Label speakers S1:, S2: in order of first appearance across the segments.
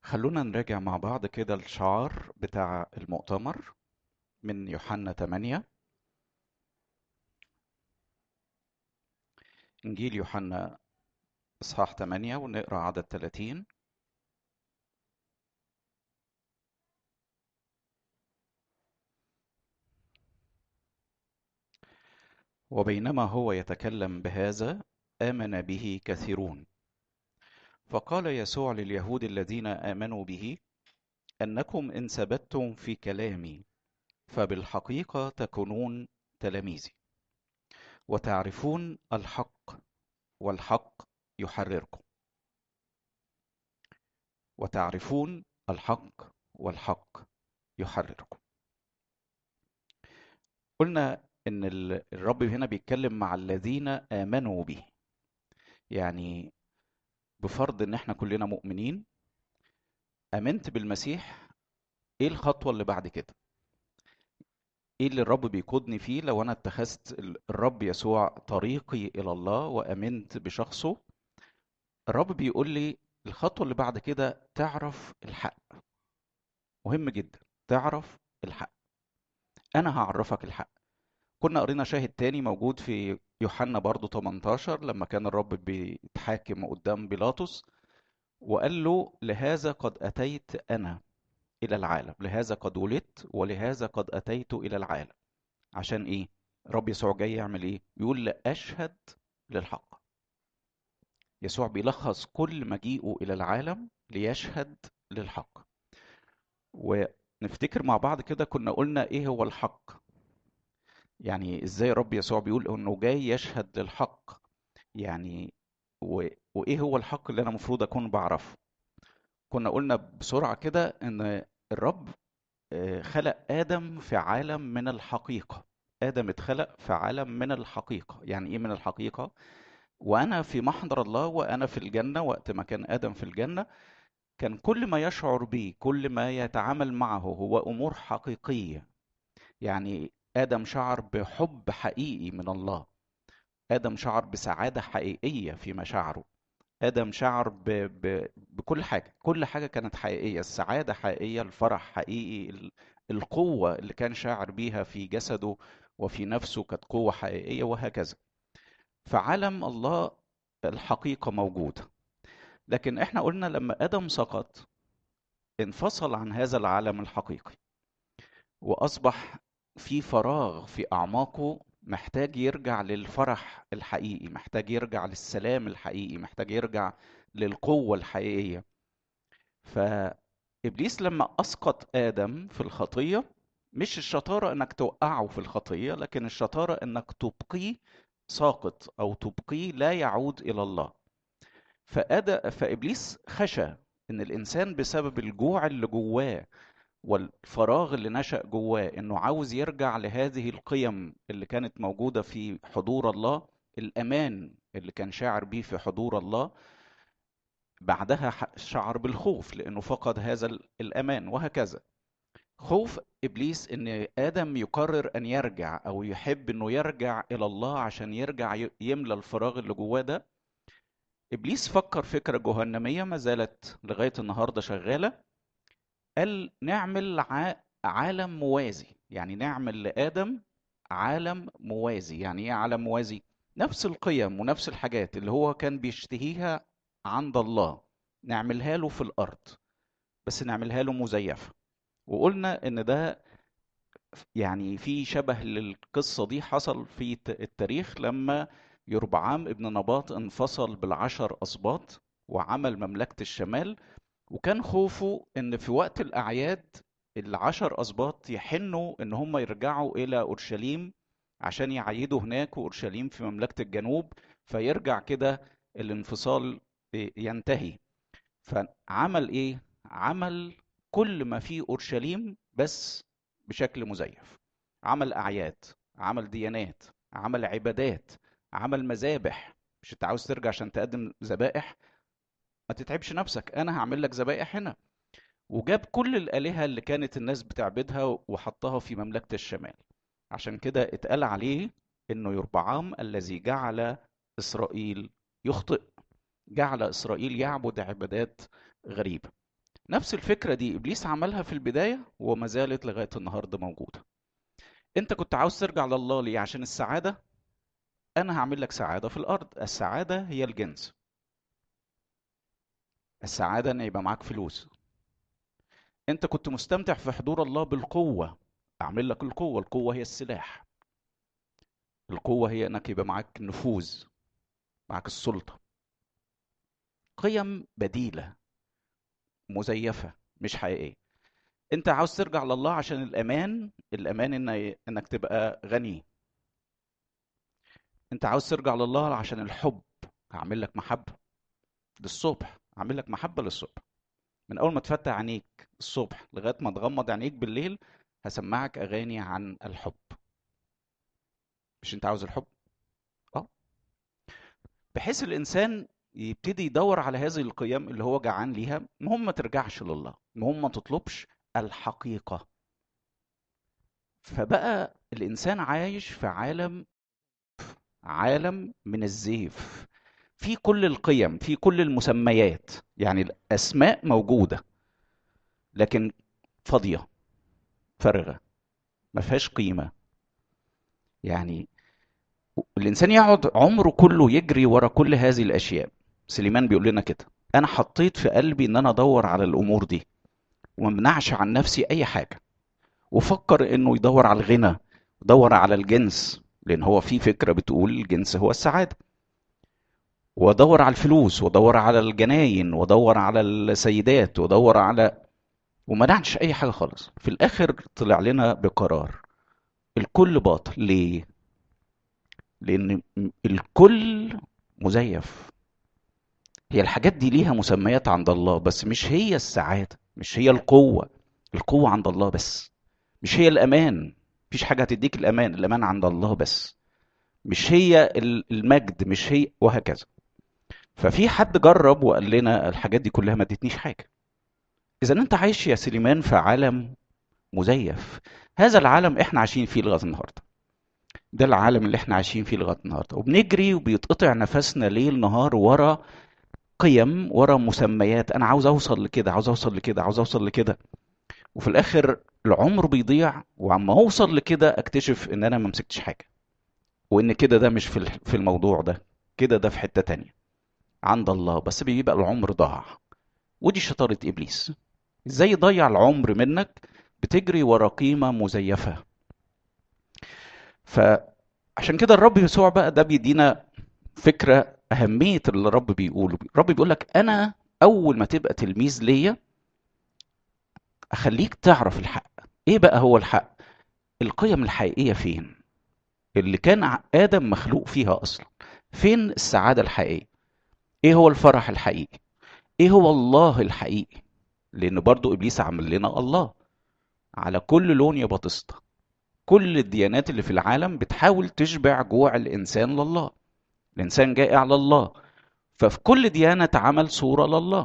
S1: خلونا نراجع مع بعض كده الشعار بتاع المؤتمر من يوحنا 8 إنجيل يوحنا إصحاح 8 ونقرأ عدد 30 وبينما هو يتكلم بهذا آمن به كثيرون فقال يسوع لليهود الذين آمنوا به أنكم إن ثبتتم في كلامي فبالحقيقة تكونون تلاميذي وتعرفون الحق والحق يحرركم وتعرفون الحق والحق يحرركم قلنا ان الرب هنا بيتكلم مع الذين امنوا به يعني بفرض ان احنا كلنا مؤمنين امنت بالمسيح ايه الخطوه اللي بعد كده ايه اللي الرب بيقودني فيه لو انا اتخذت الرب يسوع طريقي الى الله وامنت بشخصه الرب بيقول لي الخطوه اللي بعد كده تعرف الحق مهم جدا تعرف الحق انا هعرفك الحق كنا قرينا شاهد تاني موجود في يوحنا برضو 18 لما كان الرب بيتحاكم قدام بيلاطس وقال له لهذا قد أتيت أنا إلى العالم لهذا قد ولدت ولهذا قد أتيت إلى العالم عشان إيه؟ رب يسوع جاي يعمل إيه؟ يقول لأشهد للحق يسوع بيلخص كل مجيئه إلى العالم ليشهد للحق ونفتكر مع بعض كده كنا قلنا إيه هو الحق يعني ازاي الرب يسوع بيقول انه جاي يشهد للحق يعني و... وايه هو الحق اللي انا المفروض اكون بعرفه كنا قلنا بسرعه كده ان الرب خلق ادم في عالم من الحقيقه ادم اتخلق في عالم من الحقيقه يعني ايه من الحقيقه وانا في محضر الله وانا في الجنه وقت ما كان ادم في الجنه كان كل ما يشعر به كل ما يتعامل معه هو امور حقيقيه يعني آدم شعر بحب حقيقي من الله آدم شعر بسعادة حقيقية في مشاعره آدم شعر ب... ب... بكل حاجة كل حاجة كانت حقيقية السعادة حقيقية الفرح حقيقي القوة اللي كان شاعر بيها في جسده وفي نفسه كانت قوة حقيقية وهكذا فعالم الله الحقيقة موجودة لكن احنا قلنا لما آدم سقط انفصل عن هذا العالم الحقيقي وأصبح في فراغ في أعماقه محتاج يرجع للفرح الحقيقي محتاج يرجع للسلام الحقيقي محتاج يرجع للقوة الحقيقية فإبليس لما أسقط آدم في الخطية مش الشطارة إنك توقعه في الخطية لكن الشطارة إنك تبقيه ساقط أو تبقيه لا يعود إلى الله فأد... فإبليس خشى إن الإنسان بسبب الجوع اللي جواه والفراغ اللي نشأ جواه انه عاوز يرجع لهذه القيم اللي كانت موجودة في حضور الله الأمان اللي كان شاعر بيه في حضور الله بعدها شعر بالخوف لأنه فقد هذا الأمان وهكذا خوف إبليس إن آدم يقرر أن يرجع أو يحب إنه يرجع إلى الله عشان يرجع يملى الفراغ اللي جواه ده إبليس فكر فكرة جهنمية ما زالت لغاية النهاردة شغالة قال نعمل عالم موازي يعني نعمل لآدم عالم موازي يعني ايه عالم موازي نفس القيم ونفس الحاجات اللي هو كان بيشتهيها عند الله نعملها له في الأرض بس نعملها له مزيفة وقلنا ان ده يعني في شبه للقصة دي حصل في التاريخ لما يربعام ابن نباط انفصل بالعشر أسباط وعمل مملكة الشمال وكان خوفه ان في وقت الاعياد العشر اسباط يحنوا ان هم يرجعوا الى اورشليم عشان يعيدوا هناك واورشليم في مملكه الجنوب فيرجع كده الانفصال ينتهي فعمل ايه عمل كل ما في اورشليم بس بشكل مزيف عمل اعياد عمل ديانات عمل عبادات عمل مذابح مش انت عاوز ترجع عشان تقدم ذبائح ما تتعبش نفسك انا هعمل لك ذبائح هنا وجاب كل الالهه اللي كانت الناس بتعبدها وحطها في مملكه الشمال عشان كده اتقال عليه انه يربعام الذي جعل اسرائيل يخطئ جعل اسرائيل يعبد عبادات غريبه نفس الفكرة دي إبليس عملها في البداية وما زالت لغاية النهاردة موجودة أنت كنت عاوز ترجع لله ليه عشان السعادة أنا هعمل لك سعادة في الأرض السعادة هي الجنس السعادة إن يبقى معاك فلوس أنت كنت مستمتع في حضور الله بالقوة أعمل لك القوة القوة هي السلاح القوة هي إنك يبقى معاك نفوذ معاك السلطة قيم بديلة مزيفة مش حقيقية انت عاوز ترجع لله عشان الامان الامان إن انك تبقى غني انت عاوز ترجع لله عشان الحب هعمل لك محبة للصبح هعمل لك محبة للصبح من اول ما تفتح عينيك الصبح لغاية ما تغمض عينيك بالليل هسمعك اغاني عن الحب مش انت عاوز الحب اه بحيث الانسان يبتدي يدور على هذه القيم اللي هو جعان ليها المهم ما ترجعش لله المهم ما تطلبش الحقيقة فبقى الإنسان عايش في عالم عالم من الزيف في كل القيم في كل المسميات يعني الأسماء موجودة لكن فاضية فارغة ما فيهاش قيمة يعني الإنسان يقعد عمره كله يجري ورا كل هذه الأشياء سليمان بيقول لنا كده أنا حطيت في قلبي إن أنا أدور على الأمور دي وما منعش عن نفسي أي حاجة وفكر إنه يدور على الغنى يدور على الجنس لأن هو في فكرة بتقول الجنس هو السعادة ودور على الفلوس ودور على الجناين ودور على السيدات ودور على وما نعنش اي حاجه خالص في الاخر طلع لنا بقرار الكل باطل ليه لان الكل مزيف هي الحاجات دي ليها مسميات عند الله بس مش هي السعاده مش هي القوه القوه عند الله بس مش هي الامان مفيش حاجه هتديك الامان الامان عند الله بس مش هي المجد مش هي وهكذا ففي حد جرب وقال لنا الحاجات دي كلها ما ادتنيش حاجه اذا انت عايش يا سليمان في عالم مزيف هذا العالم احنا عايشين فيه لغايه النهارده ده العالم اللي احنا عايشين فيه لغايه النهارده وبنجري وبيتقطع نفسنا ليل نهار ورا قيم ورا مسميات انا عاوز اوصل لكده عاوز اوصل لكده عاوز اوصل لكده وفي الاخر العمر بيضيع وعما اوصل لكده اكتشف ان انا ما مسكتش حاجه وان كده ده مش في في الموضوع ده كده ده في حته تانية عند الله بس بيبقى العمر ضاع ودي شطاره ابليس ازاي يضيع العمر منك بتجري ورا قيمه مزيفه فعشان كده الرب يسوع بقى ده بيدينا فكره اهميه اللي الرب بيقوله الرب بيقول لك انا اول ما تبقى تلميذ ليا اخليك تعرف الحق ايه بقى هو الحق القيم الحقيقيه فين اللي كان ادم مخلوق فيها اصلا فين السعاده الحقيقيه ايه هو الفرح الحقيقي ايه هو الله الحقيقي لان برضو ابليس عمل لنا الله على كل لون يا بطسطة كل الديانات اللي في العالم بتحاول تشبع جوع الانسان لله الانسان جائع لله ففي كل ديانه اتعمل صوره لله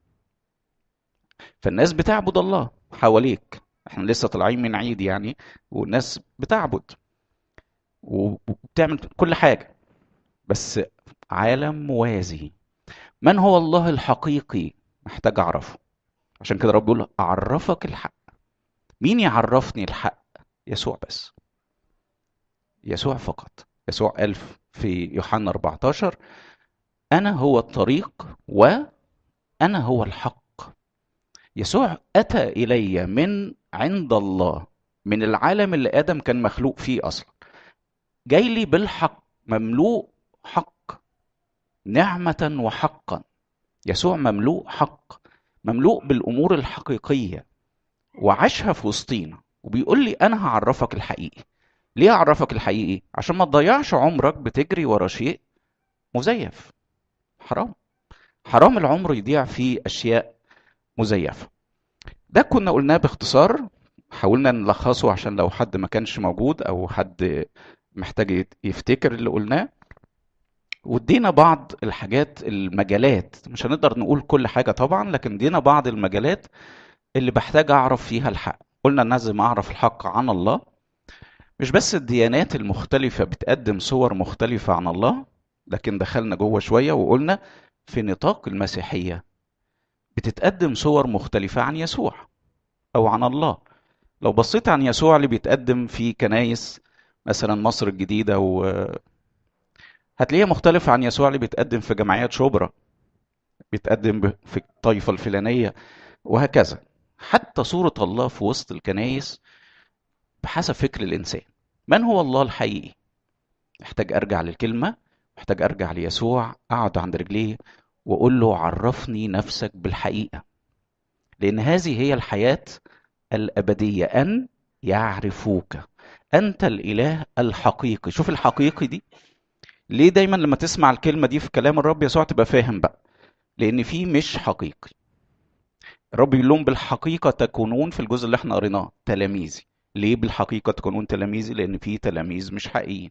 S1: فالناس بتعبد الله حواليك احنا لسه طالعين من عيد يعني والناس بتعبد وبتعمل كل حاجه بس عالم موازي من هو الله الحقيقي محتاج اعرفه عشان كده رب بيقول اعرفك الحق مين يعرفني الحق يسوع بس يسوع فقط يسوع قال في يوحنا 14 انا هو الطريق وانا هو الحق يسوع اتى الي من عند الله من العالم اللي ادم كان مخلوق فيه اصلا جاي لي بالحق مملوء حق نعمه وحقا يسوع مملوء حق مملوء بالامور الحقيقيه وعاشها في وسطينا وبيقول لي انا هعرفك الحقيقي ليه اعرفك الحقيقي عشان ما تضيعش عمرك بتجري ورا شيء مزيف حرام حرام العمر يضيع في اشياء مزيفه ده كنا قلناه باختصار حاولنا نلخصه عشان لو حد ما كانش موجود او حد محتاج يفتكر اللي قلناه وادينا بعض الحاجات المجالات مش هنقدر نقول كل حاجه طبعا لكن ادينا بعض المجالات اللي بحتاج اعرف فيها الحق قلنا لازم اعرف الحق عن الله مش بس الديانات المختلفه بتقدم صور مختلفه عن الله لكن دخلنا جوه شويه وقلنا في نطاق المسيحيه بتتقدم صور مختلفة عن يسوع أو عن الله لو بصيت عن يسوع اللي بيتقدم في كنايس مثلا مصر الجديدة و هتلاقيها مختلفة عن يسوع اللي بيتقدم في جمعيات شبرا بيتقدم في الطائفة الفلانية وهكذا حتى صورة الله في وسط الكنايس بحسب فكر الإنسان من هو الله الحقيقي محتاج أرجع للكلمة محتاج أرجع ليسوع أقعد عند رجليه وأقول له عرفني نفسك بالحقيقة لأن هذه هي الحياة الأبدية أن يعرفوك أنت الإله الحقيقي شوف الحقيقي دي ليه دايما لما تسمع الكلمة دي في كلام الرب يسوع تبقى فاهم بقى لأن في مش حقيقي الرب يقول لهم بالحقيقة تكونون في الجزء اللي احنا قريناه تلاميذي ليه بالحقيقة تكونون تلاميذي لأن في تلاميذ مش حقيقيين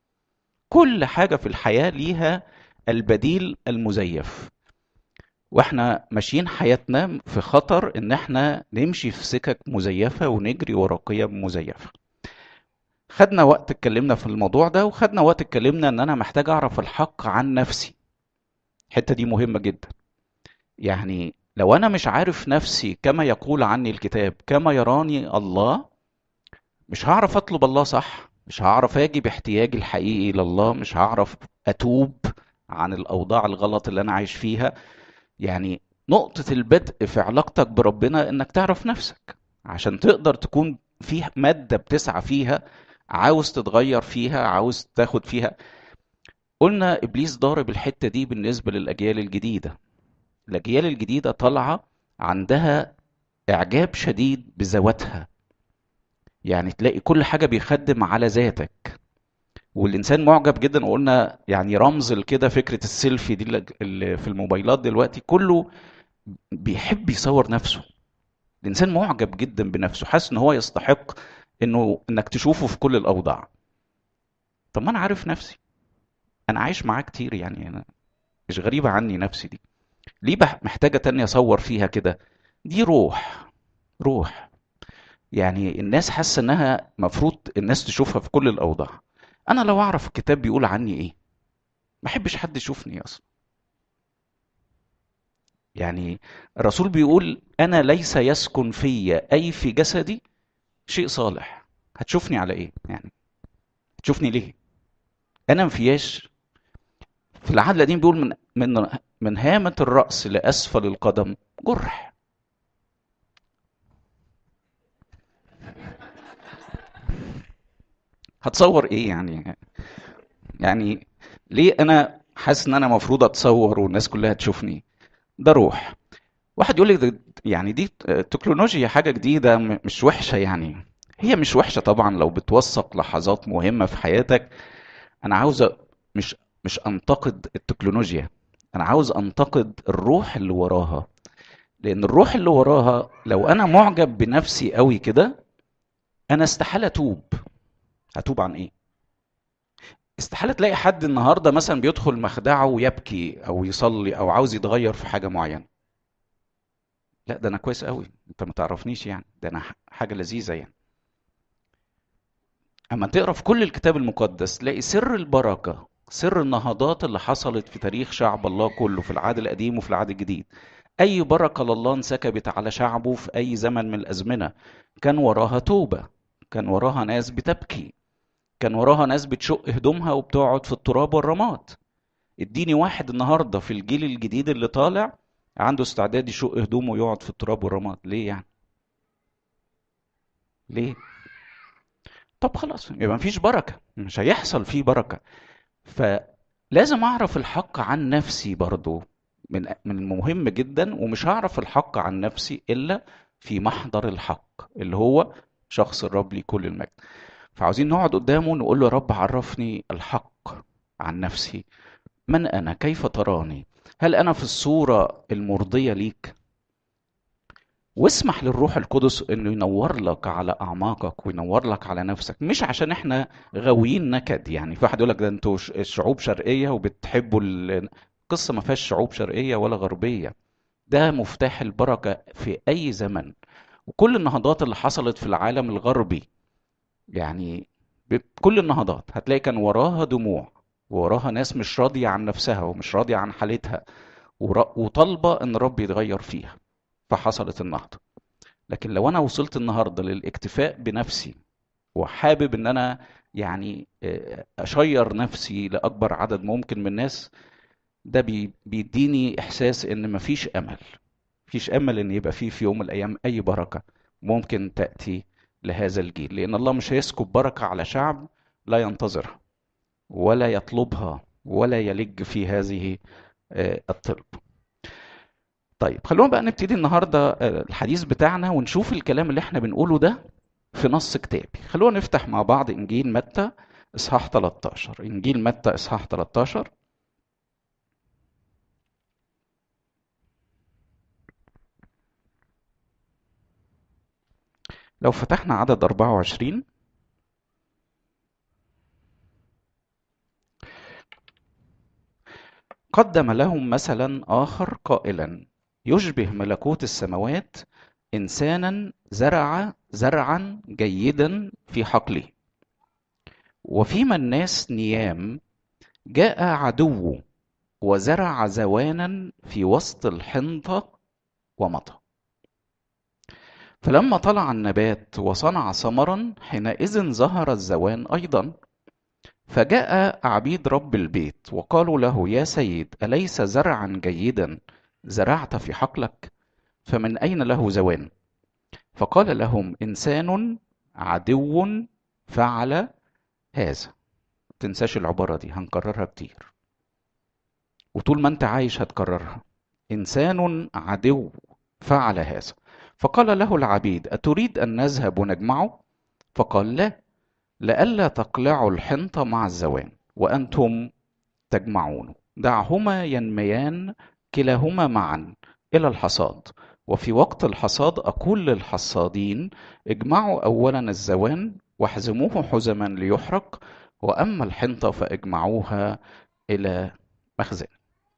S1: كل حاجة في الحياة ليها البديل المزيف واحنا ماشيين حياتنا في خطر ان احنا نمشي في سكك مزيفة ونجري ورا قيم مزيفة خدنا وقت اتكلمنا في الموضوع ده وخدنا وقت اتكلمنا ان انا محتاج اعرف الحق عن نفسي الحتة دي مهمة جدا يعني لو انا مش عارف نفسي كما يقول عني الكتاب كما يراني الله مش هعرف اطلب الله صح مش هعرف اجي باحتياجي الحقيقي لله مش هعرف اتوب عن الاوضاع الغلط اللي انا عايش فيها يعني نقطة البدء في علاقتك بربنا انك تعرف نفسك عشان تقدر تكون في مادة بتسعى فيها عاوز تتغير فيها عاوز تاخد فيها قلنا ابليس ضارب الحتة دي بالنسبة للاجيال الجديدة الاجيال الجديدة طالعة عندها اعجاب شديد بذواتها يعني تلاقي كل حاجة بيخدم على ذاتك والإنسان معجب جدا وقلنا يعني رمز كده فكرة السيلفي دي اللي في الموبايلات دلوقتي كله بيحب يصور نفسه الإنسان معجب جدا بنفسه حاسس إن هو يستحق إنه إنك تشوفه في كل الأوضاع طب ما أنا عارف نفسي أنا عايش معاه كتير يعني أنا مش غريبة عني نفسي دي ليه محتاجة تانية أصور فيها كده دي روح روح يعني الناس حاسة إنها مفروض الناس تشوفها في كل الأوضاع أنا لو أعرف الكتاب بيقول عني إيه ما أحبش حد يشوفني أصلا يعني الرسول بيقول أنا ليس يسكن في أي في جسدي شيء صالح هتشوفني على إيه يعني هتشوفني ليه أنا مفياش في العهد القديم بيقول من من من هامة الرأس لأسفل القدم جرح هتصور ايه يعني يعني ليه انا حاسس ان انا المفروض اتصور والناس كلها تشوفني ده روح واحد يقول لي يعني دي التكنولوجيا حاجه جديده مش وحشه يعني هي مش وحشه طبعا لو بتوثق لحظات مهمه في حياتك انا عاوز مش مش انتقد التكنولوجيا انا عاوز انتقد الروح اللي وراها لان الروح اللي وراها لو انا معجب بنفسي قوي كده انا استحاله اتوب هتوب عن ايه استحاله تلاقي حد النهارده مثلا بيدخل مخدعه ويبكي او يصلي او عاوز يتغير في حاجه معينه لا ده انا كويس قوي انت ما تعرفنيش يعني ده انا حاجه لذيذه يعني اما تقرا في كل الكتاب المقدس تلاقي سر البركه سر النهضات اللي حصلت في تاريخ شعب الله كله في العهد القديم وفي العهد الجديد اي بركه لله انسكبت على شعبه في اي زمن من الازمنه كان وراها توبه كان وراها ناس بتبكي كان وراها ناس بتشق هدومها وبتقعد في التراب والرماد اديني واحد النهارده في الجيل الجديد اللي طالع عنده استعداد يشق هدومه ويقعد في التراب والرماد ليه يعني ليه طب خلاص يبقى مفيش بركه مش هيحصل فيه بركه فلازم اعرف الحق عن نفسي برضو من من مهم جدا ومش هعرف الحق عن نفسي الا في محضر الحق اللي هو شخص الرب لي كل المجد فعاوزين نقعد قدامه نقول له يا رب عرفني الحق عن نفسي من انا كيف تراني هل انا في الصوره المرضيه ليك واسمح للروح القدس انه ينور لك على اعماقك وينور لك على نفسك مش عشان احنا غاويين نكد يعني في واحد يقول لك ده انتوا شعوب شرقيه وبتحبوا القصه ما فيهاش شعوب شرقيه ولا غربيه ده مفتاح البركه في اي زمن وكل النهضات اللي حصلت في العالم الغربي يعني كل النهضات هتلاقي كان وراها دموع ووراها ناس مش راضية عن نفسها ومش راضية عن حالتها وطالبه ان رب يتغير فيها فحصلت النهضه لكن لو انا وصلت النهارده للاكتفاء بنفسي وحابب ان انا يعني اشير نفسي لاكبر عدد ممكن من الناس ده بيديني احساس ان مفيش امل مفيش امل ان يبقى فيه في يوم من الايام اي بركه ممكن تاتي لهذا الجيل لان الله مش هيسكب بركه على شعب لا ينتظرها ولا يطلبها ولا يلج في هذه الطلب طيب خلونا بقى نبتدي النهارده الحديث بتاعنا ونشوف الكلام اللي احنا بنقوله ده في نص كتابي خلونا نفتح مع بعض انجيل متى اصحاح 13 انجيل متى اصحاح 13 لو فتحنا عدد 24 قدم لهم مثلا آخر قائلا يشبه ملكوت السماوات إنسانا زرع زرعا جيدا في حقله وفيما الناس نيام جاء عدو وزرع زوانا في وسط الحنطة ومضى فلما طلع النبات وصنع ثمرا حينئذ ظهر الزوان أيضا فجاء عبيد رب البيت وقالوا له يا سيد أليس زرعا جيدا زرعت في حقلك فمن أين له زوان فقال لهم إنسان عدو فعل هذا تنساش العبارة دي هنكررها كتير وطول ما انت عايش هتكررها إنسان عدو فعل هذا فقال له العبيد أتريد أن نذهب ونجمعه فقال لا لئلا تقلعوا الحنطة مع الزوان وأنتم تجمعونه دعهما ينميان كلاهما معا إلى الحصاد وفي وقت الحصاد أقول للحصادين اجمعوا أولا الزوان واحزموه حزما ليحرق وأما الحنطة فاجمعوها إلى مخزن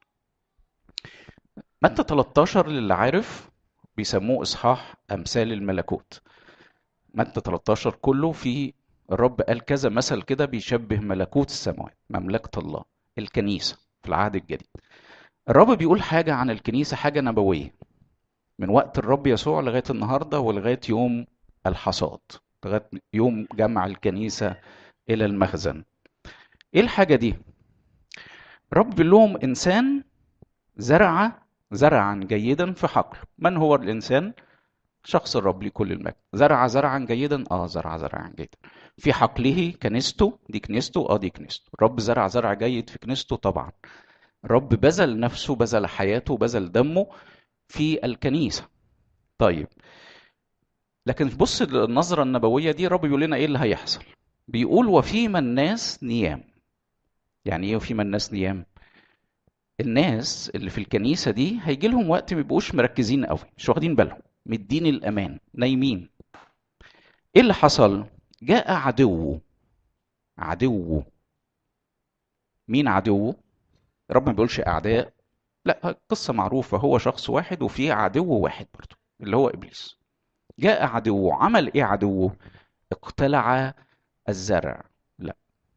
S1: متى 13 للي عارف بيسموه إصحاح أمثال الملكوت متى 13 كله في الرب قال كذا مثل كده بيشبه ملكوت السماوات مملكة الله الكنيسة في العهد الجديد الرب بيقول حاجة عن الكنيسة حاجة نبوية من وقت الرب يسوع لغاية النهاردة ولغاية يوم الحصاد لغاية يوم جمع الكنيسة إلى المخزن إيه الحاجة دي؟ الرب بيقول لهم إنسان زرع زرعا جيدا في حقله من هو الإنسان؟ شخص الرب لكل المجد زرع زرعا جيدا اه زرع زرعا جيدا في حقله كنيسته دي كنيسته اه دي كنيسته الرب زرع زرع جيد في كنيسته طبعا الرب بذل نفسه بذل حياته بذل دمه في الكنيسة طيب لكن بص النظرة النبوية دي الرب بيقول لنا ايه اللي هيحصل بيقول وفيما الناس نيام يعني ايه وفيما الناس نيام الناس اللي في الكنيسة دي هيجي لهم وقت ما يبقوش مركزين قوي مش واخدين بالهم مدين الأمان نايمين ايه اللي حصل جاء عدو عدو مين عدو رب ما بيقولش اعداء لا قصة معروفة هو شخص واحد وفيه عدو واحد برضه اللي هو ابليس جاء عدو عمل ايه عدو اقتلع الزرع لا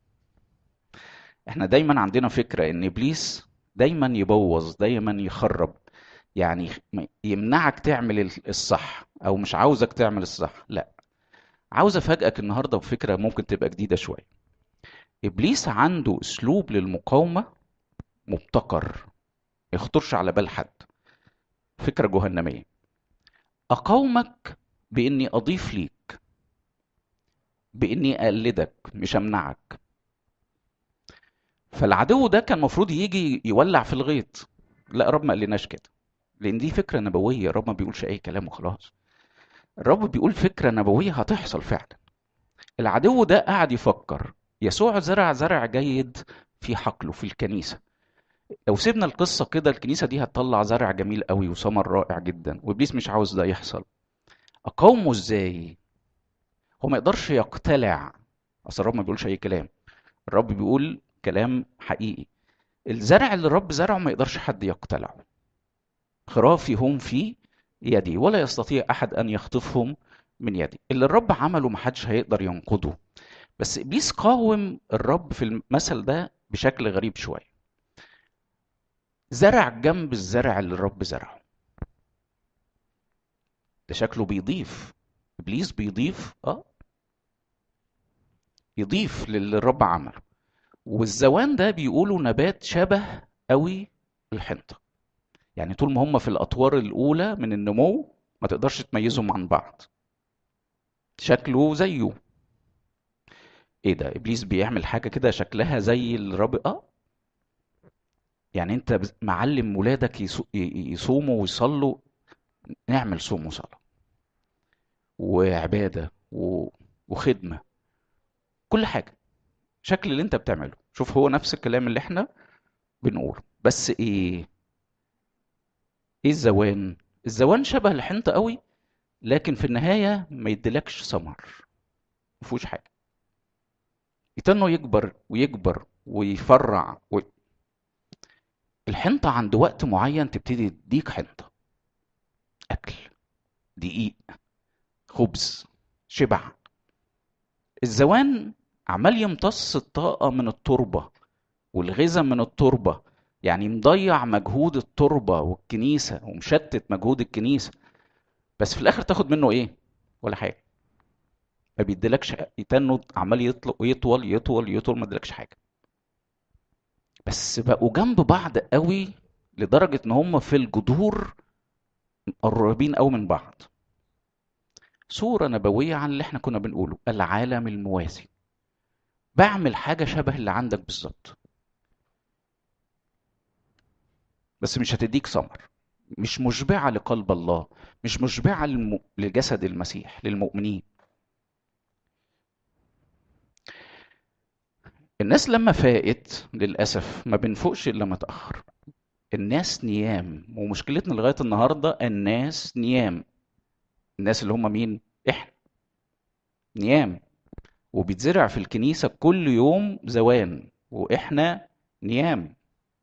S1: احنا دايما عندنا فكرة ان ابليس دايما يبوظ دايما يخرب يعني يمنعك تعمل الصح او مش عاوزك تعمل الصح لا عاوز افاجئك النهارده بفكره ممكن تبقى جديده شويه ابليس عنده اسلوب للمقاومه مبتكر يخطرش على بال حد فكره جهنميه اقاومك باني اضيف ليك باني اقلدك مش امنعك فالعدو ده كان المفروض يجي يولع في الغيط لا رب ما قالناش كده لان دي فكره نبويه الرب ما بيقولش اي كلام وخلاص الرب بيقول فكره نبويه هتحصل فعلا العدو ده قاعد يفكر يسوع زرع زرع جيد في حقله في الكنيسه لو سيبنا القصه كده الكنيسه دي هتطلع زرع جميل قوي وثمر رائع جدا وابليس مش عاوز ده يحصل اقاومه ازاي هو ما يقدرش يقتلع اصل الرب ما بيقولش اي كلام الرب بيقول كلام حقيقي الزرع اللي الرب زرعه ما يقدرش حد يقتلعه خرافي هم في يدي ولا يستطيع احد ان يخطفهم من يدي اللي الرب عمله ما حدش هيقدر ينقضه بس ابليس قاوم الرب في المثل ده بشكل غريب شويه زرع جنب الزرع اللي الرب زرعه ده شكله بيضيف ابليس بيضيف اه يضيف للي الرب عمله والزوان ده بيقولوا نبات شبه قوي الحنطه يعني طول ما هم في الاطوار الاولى من النمو ما تقدرش تميزهم عن بعض شكله زيه ايه ده ابليس بيعمل حاجه كده شكلها زي الرب اه يعني انت معلم ولادك يصوموا ويصلوا نعمل صوم وصلاه وعباده وخدمه كل حاجه شكل اللي انت بتعمله شوف هو نفس الكلام اللي احنا بنقوله بس ايه ايه الزوان الزوان شبه الحنطه قوي لكن في النهايه ما يديلكش ثمر ما فيهوش حاجه يتنه يكبر ويكبر ويفرع و... الحنطة عند وقت معين تبتدي تديك حنطة أكل دقيق خبز شبع الزوان عمال يمتص الطاقة من التربة والغذاء من التربة يعني مضيع مجهود التربة والكنيسة ومشتت مجهود الكنيسة بس في الآخر تاخد منه إيه؟ ولا حاجة ما بيديلكش يتنه عمال يطلق ويطول يطول يطول ما اديلكش حاجة بس بقوا جنب بعض قوي لدرجة ان هم في الجذور قريبين قوي من بعض صورة نبوية عن اللي احنا كنا بنقوله العالم الموازي بعمل حاجة شبه اللي عندك بالظبط بس مش هتديك ثمر مش مشبعة لقلب الله مش مشبعة للم... لجسد المسيح للمؤمنين الناس لما فاقت للأسف ما بنفوقش إلا متأخر الناس نيام ومشكلتنا لغاية النهاردة الناس نيام الناس اللي هم مين؟ إحنا نيام وبيتزرع في الكنيسة كل يوم زوان وإحنا نيام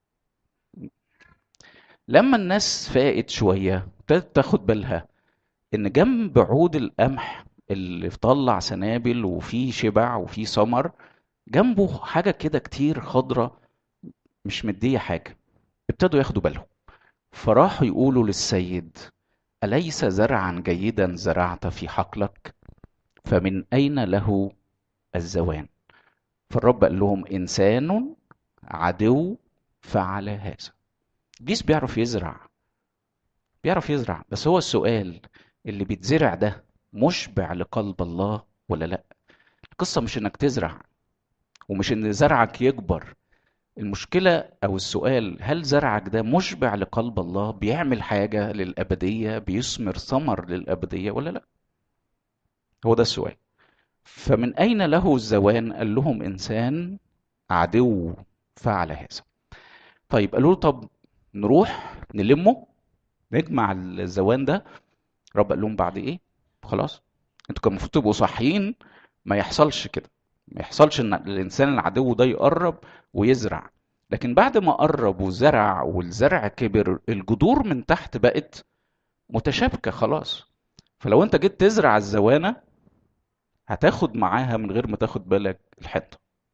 S1: لما الناس فاقت شوية ابتدت تاخد بالها إن جنب عود القمح اللي طلع سنابل وفيه شبع وفيه ثمر جنبه حاجة كده كتير خضرة مش مدية حاجة ابتدوا ياخدوا بالهم فراحوا يقولوا للسيد أليس زرعا جيدا زرعت في حقلك فمن أين له الزوان فالرب قال لهم إنسان عدو فعل هذا إبليس بيعرف يزرع بيعرف يزرع بس هو السؤال اللي بيتزرع ده مشبع لقلب الله ولا لا القصة مش انك تزرع ومش ان زرعك يكبر المشكلة أو السؤال هل زرعك ده مشبع لقلب الله بيعمل حاجة للأبدية بيثمر ثمر للأبدية ولا لا هو ده السؤال فمن أين له الزوان قال لهم إنسان عدو فعل هذا طيب قالوا له طب نروح نلمه نجمع الزوان ده رب قال لهم بعد ايه خلاص انتوا كان المفروض تبقوا صاحيين ما يحصلش كده ما يحصلش ان الانسان العدو ده يقرب ويزرع لكن بعد ما قرب وزرع والزرع كبر الجذور من تحت بقت متشابكه خلاص فلو انت جيت تزرع الزوانه هتاخد معاها من غير ما تاخد بالك الحنطه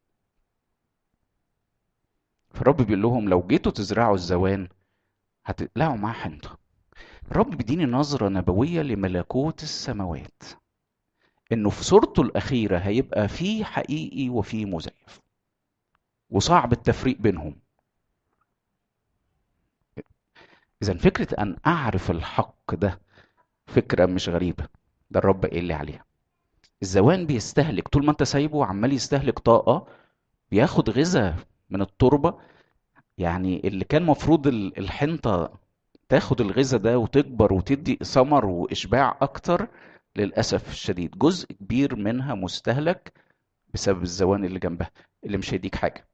S1: فالرب بيقول لهم لو جيتوا تزرعوا الزوان هتقلعوا معاه حنطه الرب بيديني نظره نبويه لملكوت السماوات انه في صورته الاخيره هيبقى فيه حقيقي وفيه مزيف وصعب التفريق بينهم اذا فكره ان اعرف الحق ده فكره مش غريبه ده الرب قال لي عليها الزوان بيستهلك طول ما انت سايبه عمال يستهلك طاقه بياخد غذاء من التربه يعني اللي كان مفروض الحنطه تاخد الغذاء ده وتكبر وتدي ثمر واشباع اكتر للاسف الشديد جزء كبير منها مستهلك بسبب الزوان اللي جنبها اللي مش هيديك حاجه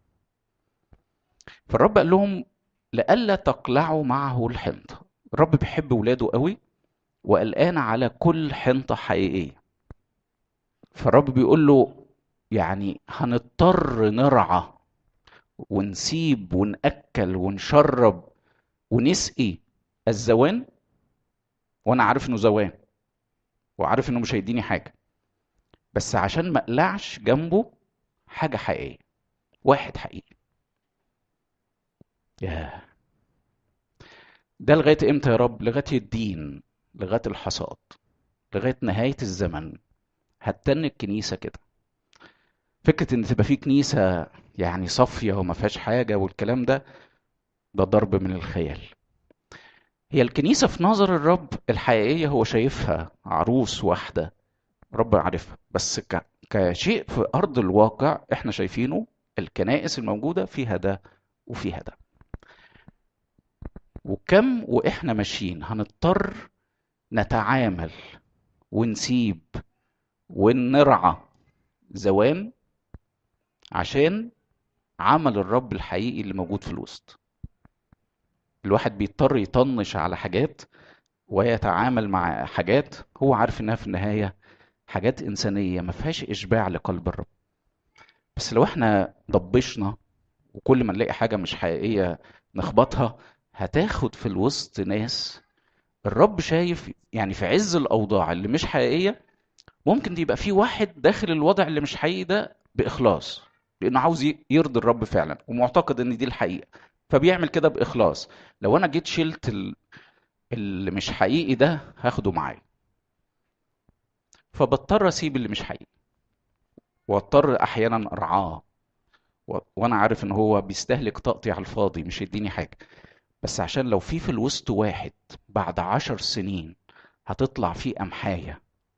S1: فالرب قال لهم لئلا تقلعوا معه الحنطه الرب بيحب ولاده قوي وقلقان على كل حنطه حقيقيه فالرب بيقول له يعني هنضطر نرعى ونسيب ونأكل ونشرب ونسقي الزوان وانا عارف انه زوان وعارف انه مش هيديني حاجه بس عشان ما اقلعش جنبه حاجه حقيقيه واحد حقيقي ياه ده لغاية امتى يا رب لغاية الدين لغاية الحصاد لغاية نهاية الزمن هتتن الكنيسة كده فكرة ان تبقى في كنيسة يعني صافية وما فيهاش حاجة والكلام ده ده ضرب من الخيال هي الكنيسة في نظر الرب الحقيقية هو شايفها عروس واحدة رب عارفها بس ك... كشيء في أرض الواقع احنا شايفينه الكنائس الموجودة فيها ده وفيها ده وكم واحنا ماشيين هنضطر نتعامل ونسيب ونرعى زوام عشان عمل الرب الحقيقي اللي موجود في الوسط الواحد بيضطر يطنش على حاجات ويتعامل مع حاجات هو عارف انها في النهايه حاجات انسانيه ما فيهاش اشباع لقلب الرب بس لو احنا ضبشنا وكل ما نلاقي حاجه مش حقيقيه نخبطها هتاخد في الوسط ناس الرب شايف يعني في عز الاوضاع اللي مش حقيقيه ممكن يبقى في واحد داخل الوضع اللي مش حقيقي ده باخلاص لانه عاوز يرضي الرب فعلا ومعتقد ان دي الحقيقه فبيعمل كده باخلاص لو انا جيت شلت ال... اللي مش حقيقي ده هاخده معايا فبضطر اسيب اللي مش حقيقي واضطر احيانا ارعاه و... وانا عارف ان هو بيستهلك طاقتي على الفاضي مش يديني حاجه بس عشان لو في في الوسط واحد بعد عشر سنين هتطلع فيه قمحايه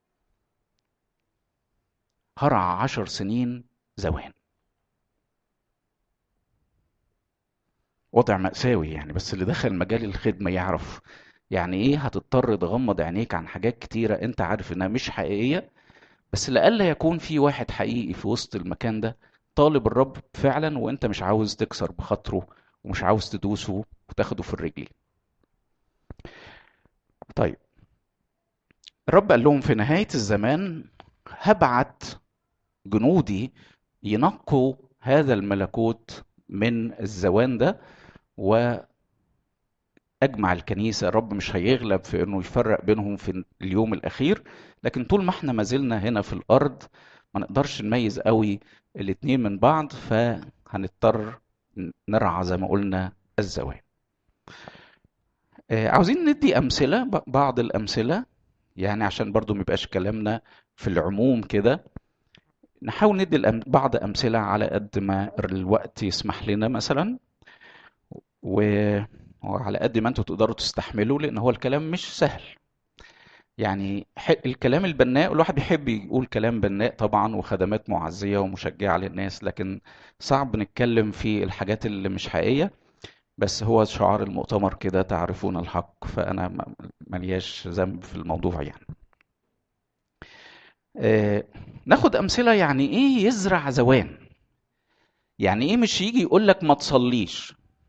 S1: هرعى عشر سنين زوان وضع مأساوي يعني بس اللي دخل مجال الخدمة يعرف يعني ايه هتضطر تغمض عينيك عن حاجات كتيرة انت عارف انها مش حقيقية بس لألا يكون في واحد حقيقي في وسط المكان ده طالب الرب فعلا وانت مش عاوز تكسر بخاطره ومش عاوز تدوسه وتاخده في الرجل طيب الرب قال لهم في نهاية الزمان هبعت جنودي ينقوا هذا الملكوت من الزوان ده واجمع الكنيسه الرب مش هيغلب في انه يفرق بينهم في اليوم الاخير لكن طول ما احنا ما زلنا هنا في الارض ما نقدرش نميز قوي الاتنين من بعض فهنضطر نرعى زي ما قلنا الزوان عاوزين ندي امثله بعض الامثله يعني عشان برضو ما يبقاش كلامنا في العموم كده نحاول ندي بعض امثله على قد ما الوقت يسمح لنا مثلا وعلى قد ما انتوا تقدروا تستحملوا لان هو الكلام مش سهل يعني الكلام البناء الواحد بيحب يقول كلام بناء طبعا وخدمات معزيه ومشجعه للناس لكن صعب نتكلم في الحاجات اللي مش حقيقيه بس هو شعار المؤتمر كده تعرفون الحق فانا ملياش ذنب في الموضوع يعني آه ناخد امثله يعني ايه يزرع زوان يعني ايه مش يجي يقول لك ما تصليش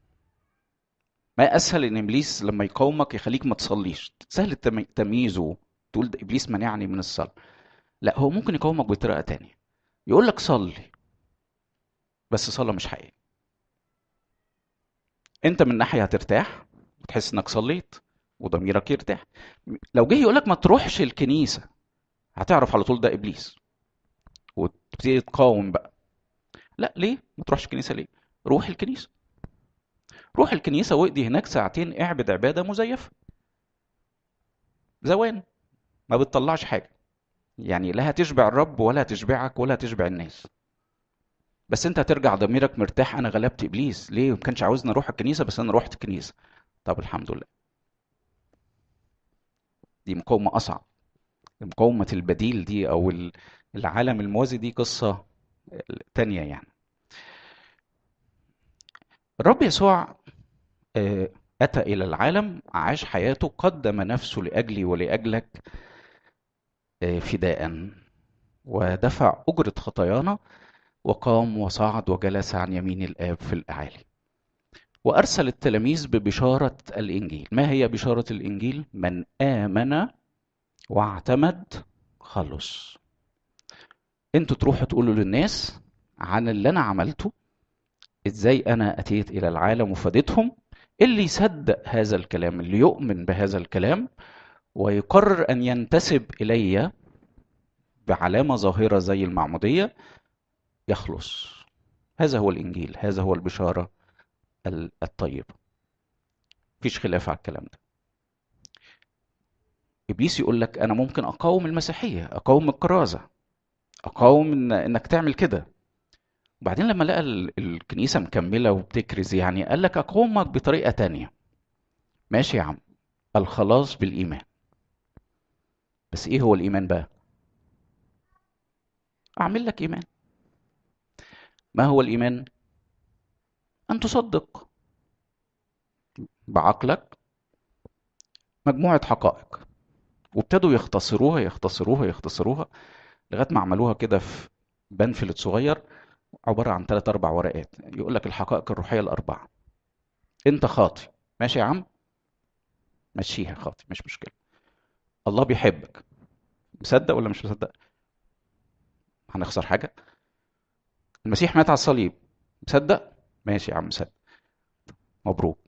S1: ما اسهل ان ابليس لما يقاومك يخليك ما تصليش سهل تمييزه تقول ده ابليس منعني من الصلاه لا هو ممكن يقاومك بطريقه تانية يقول لك صلي بس صلاه مش حقيقيه انت من ناحيه هترتاح وتحس انك صليت وضميرك يرتاح لو جه يقول لك ما تروحش الكنيسه هتعرف على طول ده ابليس وتبتدي تقاوم بقى لا ليه ما تروحش الكنيسه ليه روح الكنيسه روح الكنيسه واقضي هناك ساعتين اعبد عباده مزيفه زوان ما بتطلعش حاجه يعني لا هتشبع الرب ولا هتشبعك ولا هتشبع الناس بس انت هترجع ضميرك مرتاح انا غلبت ابليس ليه ما كانش عاوزني اروح الكنيسه بس انا رحت الكنيسه طب الحمد لله دي مقاومه اصعب مقاومه البديل دي او العالم الموازي دي قصه تانية يعني الرب يسوع أتى إلى العالم عاش حياته قدم نفسه لأجلي ولأجلك فداء ودفع أجرة خطايانا وقام وصعد وجلس عن يمين الآب في الأعالي وأرسل التلاميذ ببشارة الإنجيل ما هي بشارة الإنجيل؟ من آمن واعتمد خلص انتوا تروحوا تقولوا للناس عن اللي انا عملته ازاي انا اتيت الى العالم وفادتهم اللي يصدق هذا الكلام اللي يؤمن بهذا الكلام ويقرر ان ينتسب الي بعلامه ظاهره زي المعموديه يخلص هذا هو الانجيل هذا هو البشاره الطيبه مفيش خلاف على الكلام ده ابليس يقول لك انا ممكن اقاوم المسيحيه اقاوم الكرازه اقاوم إن انك تعمل كده وبعدين لما لقى ال- الكنيسه مكمله وبتكرز يعني قال لك اقاومك بطريقه تانية ماشي يا عم الخلاص بالايمان بس ايه هو الايمان بقى اعمل لك ايمان ما هو الايمان ان تصدق بعقلك مجموعه حقائق وابتدوا يختصروها يختصروها يختصروها لغايه ما عملوها كده في بنفلت صغير عباره عن ثلاث اربع ورقات يقول لك الحقائق الروحيه الاربعه انت خاطي ماشي يا عم مشيها خاطي مش مشكله الله بيحبك مصدق ولا مش مصدق هنخسر حاجه المسيح مات على الصليب مصدق ماشي يا عم مصدق مبروك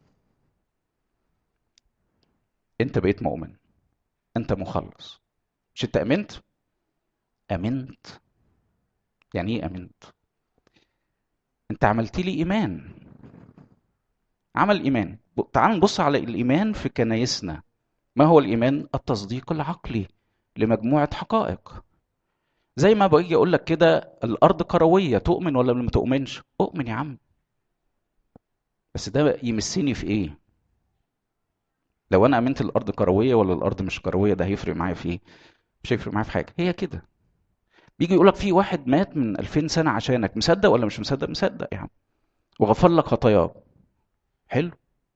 S1: انت بقيت مؤمن انت مخلص مش انت امنت امنت يعني ايه امنت انت عملت لي ايمان عمل ايمان ب- تعال نبص على الايمان في كنايسنا ما هو الايمان التصديق العقلي لمجموعه حقائق زي ما باجي اقول لك كده الارض كرويه تؤمن ولا ما تؤمنش اؤمن يا عم بس ده يمسني في ايه لو انا امنت الارض كرويه ولا الارض مش كرويه ده هيفرق معايا في ايه مش هيفرق معايا في حاجه هي كده بيجي يقول لك في واحد مات من 2000 سنه عشانك مصدق ولا مش مصدق مصدق يا عم وغفر لك خطاياك حلو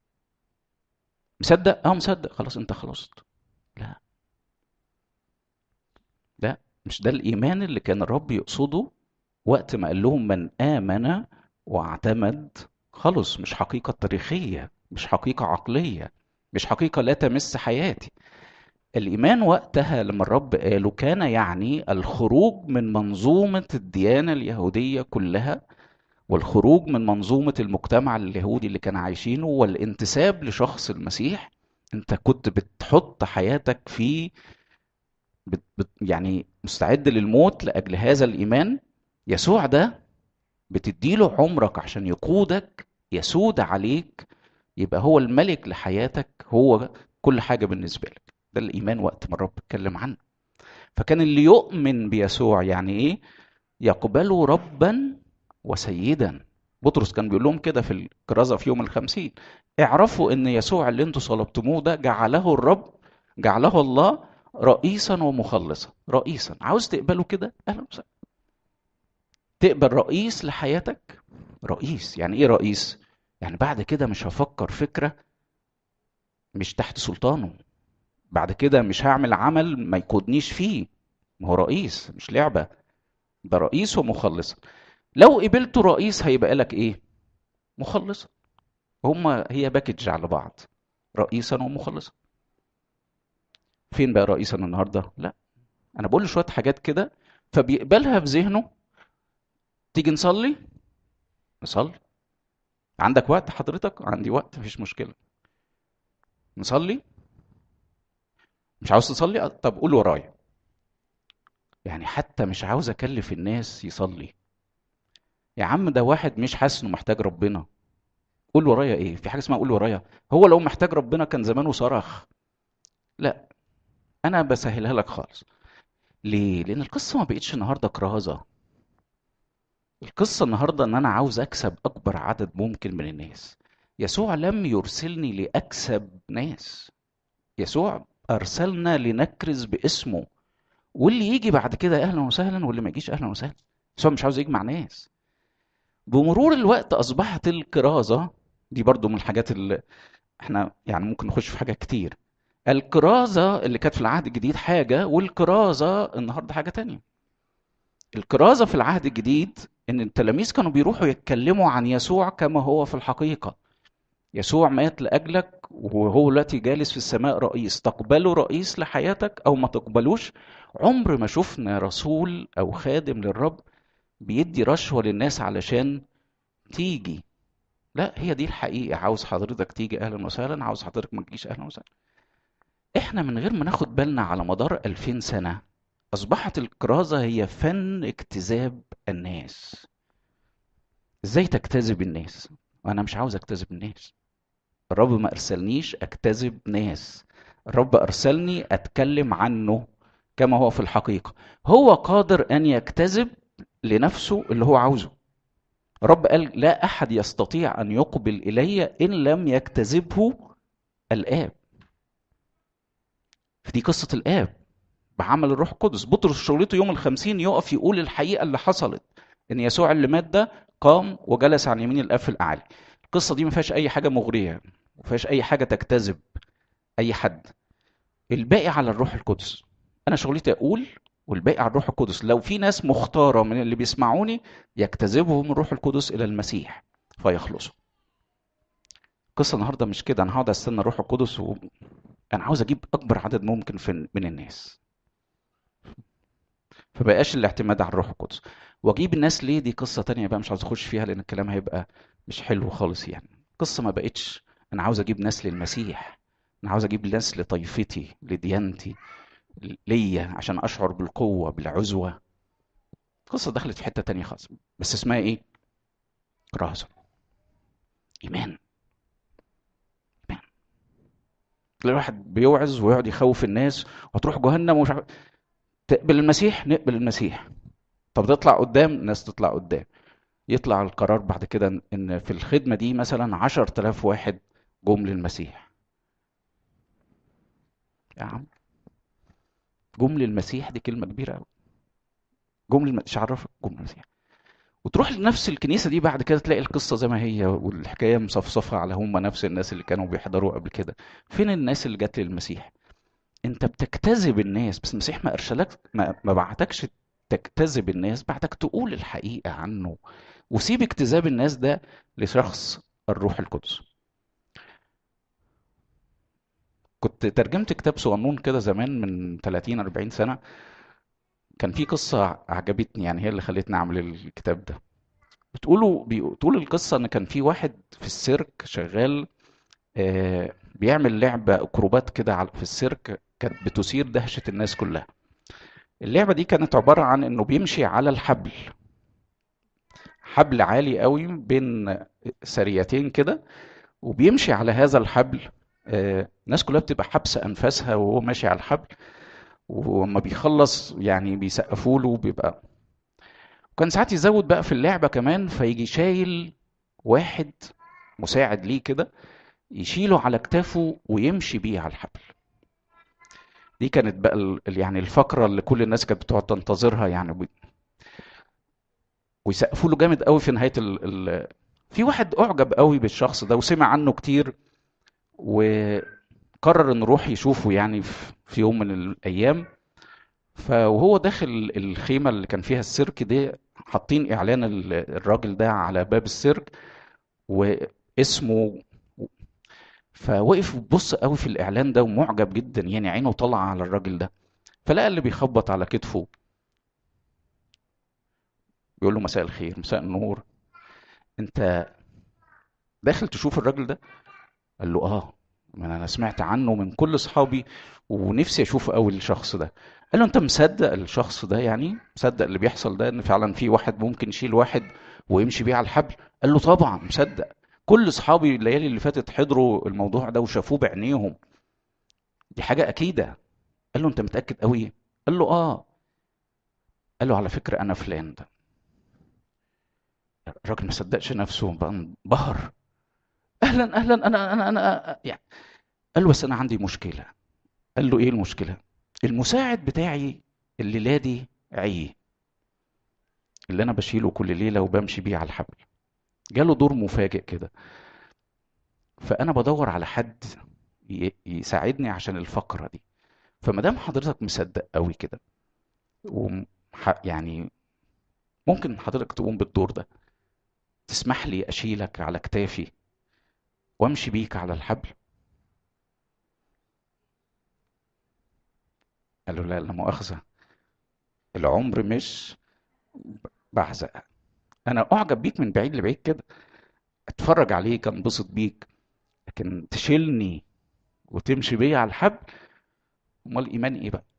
S1: مصدق اه مصدق خلاص انت خلصت لا لا مش ده الايمان اللي كان الرب يقصده وقت ما قال لهم من امن واعتمد خلص مش حقيقه تاريخيه مش حقيقه عقليه مش حقيقه لا تمس حياتي الايمان وقتها لما الرب قاله كان يعني الخروج من منظومه الديانه اليهوديه كلها والخروج من منظومه المجتمع اليهودي اللي كان عايشينه والانتساب لشخص المسيح انت كنت بتحط حياتك في بت بت يعني مستعد للموت لاجل هذا الايمان يسوع ده بتديله عمرك عشان يقودك يسود عليك يبقى هو الملك لحياتك هو كل حاجه بالنسبه لك ده الايمان وقت ما الرب اتكلم عنه فكان اللي يؤمن بيسوع يعني ايه يقبله ربا وسيدا بطرس كان بيقول لهم كده في الكرازه في يوم الخمسين اعرفوا ان يسوع اللي انتوا صلبتموه ده جعله الرب جعله الله رئيسا ومخلصا رئيسا عاوز تقبله كده اهلا وسهلا تقبل رئيس لحياتك رئيس يعني ايه رئيس يعني بعد كده مش هفكر فكره مش تحت سلطانه بعد كده مش هعمل عمل ما يقودنيش فيه ما هو رئيس مش لعبه ده رئيس ومخلصا لو قبلته رئيس هيبقى لك ايه مخلصا هما هي باكج على بعض رئيسا ومخلصا فين بقى رئيسا النهارده لا انا بقول له شويه حاجات كده فبيقبلها في ذهنه تيجي نصلي نصلي عندك وقت حضرتك عندي وقت مفيش مشكله نصلي مش عاوز تصلي طب قول ورايا يعني حتى مش عاوز اكلف الناس يصلي يا عم ده واحد مش حاسس انه محتاج ربنا قول ورايا ايه في حاجه اسمها قول ورايا هو لو محتاج ربنا كان زمانه صرخ لا انا بسهلها لك خالص ليه لان القصه ما بقتش النهارده كرازه القصه النهارده ان انا عاوز اكسب اكبر عدد ممكن من الناس يسوع لم يرسلني لاكسب ناس يسوع ارسلنا لنكرز باسمه واللي يجي بعد كده اهلا وسهلا واللي ما يجيش اهلا وسهلا يسوع مش عاوز يجمع ناس بمرور الوقت اصبحت الكرازه دي برضو من الحاجات اللي احنا يعني ممكن نخش في حاجات كتير الكرازه اللي كانت في العهد الجديد حاجه والكرازه النهارده حاجه تانية الكرازه في العهد الجديد ان التلاميذ كانوا بيروحوا يتكلموا عن يسوع كما هو في الحقيقه يسوع مات لاجلك وهو دلوقتي جالس في السماء رئيس تقبله رئيس لحياتك او ما تقبلوش عمر ما شفنا رسول او خادم للرب بيدي رشوه للناس علشان تيجي لا هي دي الحقيقه عاوز حضرتك تيجي اهلا وسهلا عاوز حضرتك ما تجيش اهلا وسهلا احنا من غير ما ناخد بالنا على مدار 2000 سنه اصبحت الكرازه هي فن اجتذاب الناس ازاي تجتذب الناس وانا مش عاوز اجتذب الناس الرب ما ارسلنيش اكتذب ناس الرب ارسلني اتكلم عنه كما هو في الحقيقه هو قادر ان يكتذب لنفسه اللي هو عاوزه الرب قال لا احد يستطيع ان يقبل الي ان لم يكتذبه الاب فدي قصه الاب بعمل الروح القدس بطرس شغلته يوم الخمسين يقف يقول الحقيقه اللي حصلت ان يسوع اللي مات ده قام وجلس عن يمين الاب في الاعلى القصه دي ما فيهاش اي حاجه مغريه ما فيهاش اي حاجه تجتذب اي حد الباقي على الروح القدس انا شغلتي اقول والباقي على الروح القدس لو في ناس مختاره من اللي بيسمعوني يجتذبهم الروح القدس الى المسيح فيخلصوا القصه النهارده مش كده انا هقعد استنى الروح القدس و... انا عاوز اجيب اكبر عدد ممكن في من الناس فبقاش الاعتماد على الروح القدس واجيب الناس ليه دي قصه تانية بقى مش عاوز اخش فيها لان الكلام هيبقى مش حلو خالص يعني قصه ما بقتش انا عاوز اجيب ناس للمسيح انا عاوز اجيب ناس لطائفتي لديانتي ليا عشان اشعر بالقوه بالعزوه القصه دخلت في حته تانية خالص بس اسمها ايه رهزه ايمان ايمان تلاقي واحد بيوعظ ويقعد يخوف الناس وهتروح جهنم ومش عارف تقبل المسيح نقبل المسيح طب تطلع قدام الناس تطلع قدام يطلع القرار بعد كده ان في الخدمه دي مثلا عشر تلاف واحد جم للمسيح يا عم جم للمسيح دي كلمه كبيره قوي جم للمسيح عرفك جم للمسيح وتروح لنفس الكنيسه دي بعد كده تلاقي القصه زي ما هي والحكايه مصفصفه على هم نفس الناس اللي كانوا بيحضروا قبل كده فين الناس اللي جت للمسيح انت بتجتذب الناس بس المسيح ما ارسلك ما, ما بعتكش تجتذب الناس بعتك تقول الحقيقه عنه وسيب اجتذاب الناس ده لشخص الروح القدس كنت ترجمت كتاب صغنون كده زمان من 30 40 سنه كان في قصه عجبتني يعني هي اللي خلتني اعمل الكتاب ده بتقولوا بتقول القصه ان كان في واحد في السيرك شغال آه بيعمل لعبه اكروبات كده في السيرك كانت بتثير دهشه الناس كلها اللعبه دي كانت عباره عن انه بيمشي على الحبل حبل عالي قوي بين سريتين كده وبيمشي على هذا الحبل آه الناس كلها بتبقى حابسه انفاسها وهو ماشي على الحبل ولما بيخلص يعني بيسقفوا له بيبقى وكان ساعات يزود بقى في اللعبه كمان فيجي شايل واحد مساعد ليه كده يشيله على كتافه ويمشي بيه على الحبل دي كانت بقى يعني الفقره اللي كل الناس كانت بتقعد تنتظرها يعني ويسقفوا له جامد قوي في نهايه ال ال في واحد اعجب قوي بالشخص ده وسمع عنه كتير وقرر انه يروح يشوفه يعني في يوم من الايام فوهو داخل الخيمه اللي كان فيها السيرك دي حاطين اعلان الراجل ده على باب السيرك واسمه فوقف بص قوي في الاعلان ده ومعجب جدا يعني عينه طالعه على الراجل ده فلقى اللي بيخبط على كتفه بيقول له مساء الخير مساء النور انت داخل تشوف الراجل ده قال له اه ما انا سمعت عنه من كل اصحابي ونفسي اشوف قوي الشخص ده قال له انت مصدق الشخص ده يعني مصدق اللي بيحصل ده ان فعلا في واحد ممكن يشيل واحد ويمشي بيه على الحبل قال له طبعا مصدق كل اصحابي الليالي اللي فاتت حضروا الموضوع ده وشافوه بعينيهم دي حاجه اكيده قال له انت متاكد قوي قال له اه قال له على فكره انا فلان ده الراجل ما صدقش نفسه بقى انبهر اهلا اهلا انا انا انا يعني قال له بس انا عندي مشكله قال له ايه المشكله المساعد بتاعي الليله دي عي اللي انا بشيله كل ليله وبمشي بيه على الحبل جاله دور مفاجئ كده فانا بدور على حد يساعدني عشان الفقره دي فما دام حضرتك مصدق قوي كده يعني ممكن حضرتك تقوم بالدور ده تسمح لي اشيلك على كتافي وامشي بيك على الحبل قال له لا لا مؤاخذه العمر مش بعزق انا اعجب بيك من بعيد لبعيد كده اتفرج عليك انبسط بيك لكن تشيلني وتمشي بيا على الحبل امال الايمان ايه بقى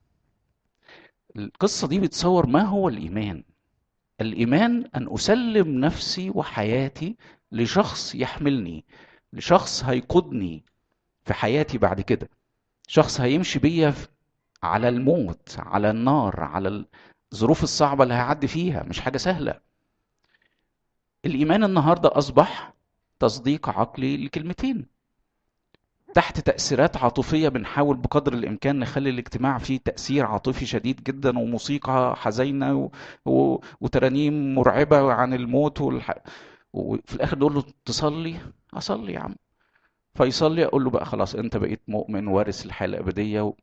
S1: القصه دي بتصور ما هو الايمان الايمان ان اسلم نفسي وحياتي لشخص يحملني لشخص هيقودني في حياتي بعد كده شخص هيمشي بيا على الموت على النار على الظروف الصعبة اللي هيعدي فيها مش حاجة سهلة الإيمان النهاردة أصبح تصديق عقلي لكلمتين تحت تأثيرات عاطفية بنحاول بقدر الإمكان نخلي الاجتماع فيه تأثير عاطفي شديد جدا وموسيقى حزينة و... و... وترانيم مرعبة عن الموت والح... وفي الآخر نقول له تصلي أصلي يا عم فيصلي أقول له بقى خلاص أنت بقيت مؤمن وارث الحياة الأبدية و...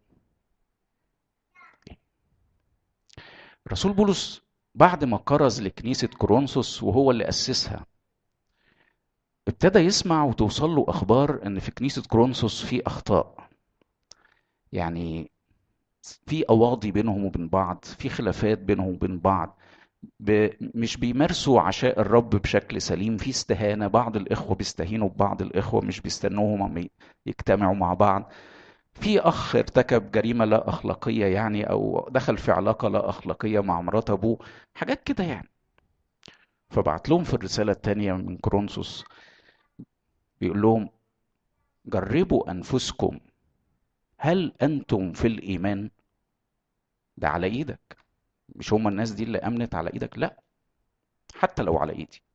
S1: رسول بولس بعد ما كرز لكنيسة كورنثوس وهو اللي أسسها ابتدى يسمع وتوصل له اخبار ان في كنيسه كرونسوس في اخطاء يعني في اواضي بينهم وبين بعض في خلافات بينهم وبين بعض ب... مش بيمارسوا عشاء الرب بشكل سليم في استهانه بعض الاخوه بيستهينوا ببعض الاخوه مش بيستنوهم يجتمعوا مع بعض في اخ ارتكب جريمه لا اخلاقيه يعني او دخل في علاقه لا اخلاقيه مع مرات ابوه حاجات كده يعني فبعت لهم في الرساله الثانيه من كرونسوس بيقول لهم جربوا انفسكم هل انتم في الايمان ده على ايدك مش هما الناس دي اللي امنت على ايدك لا حتى لو على ايدي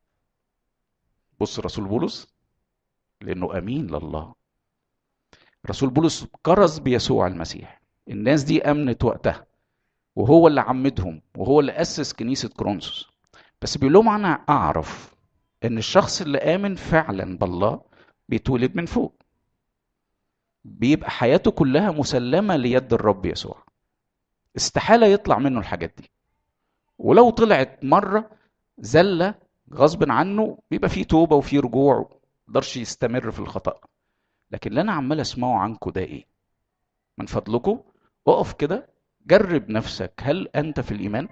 S1: بص رسول بولس لانه امين لله رسول بولس كرز بيسوع المسيح الناس دي امنت وقتها وهو اللي عمدهم وهو اللي اسس كنيسه كرونسوس بس بيقول لهم انا اعرف ان الشخص اللي امن فعلا بالله بيتولد من فوق بيبقى حياته كلها مسلمه ليد الرب يسوع استحاله يطلع منه الحاجات دي ولو طلعت مره زله غصب عنه بيبقى فيه توبه وفيه رجوع مقدرش يستمر في الخطا لكن اللي انا عمال اسمعه عنكم ده ايه من فضلكم اقف كده جرب نفسك هل انت في الايمان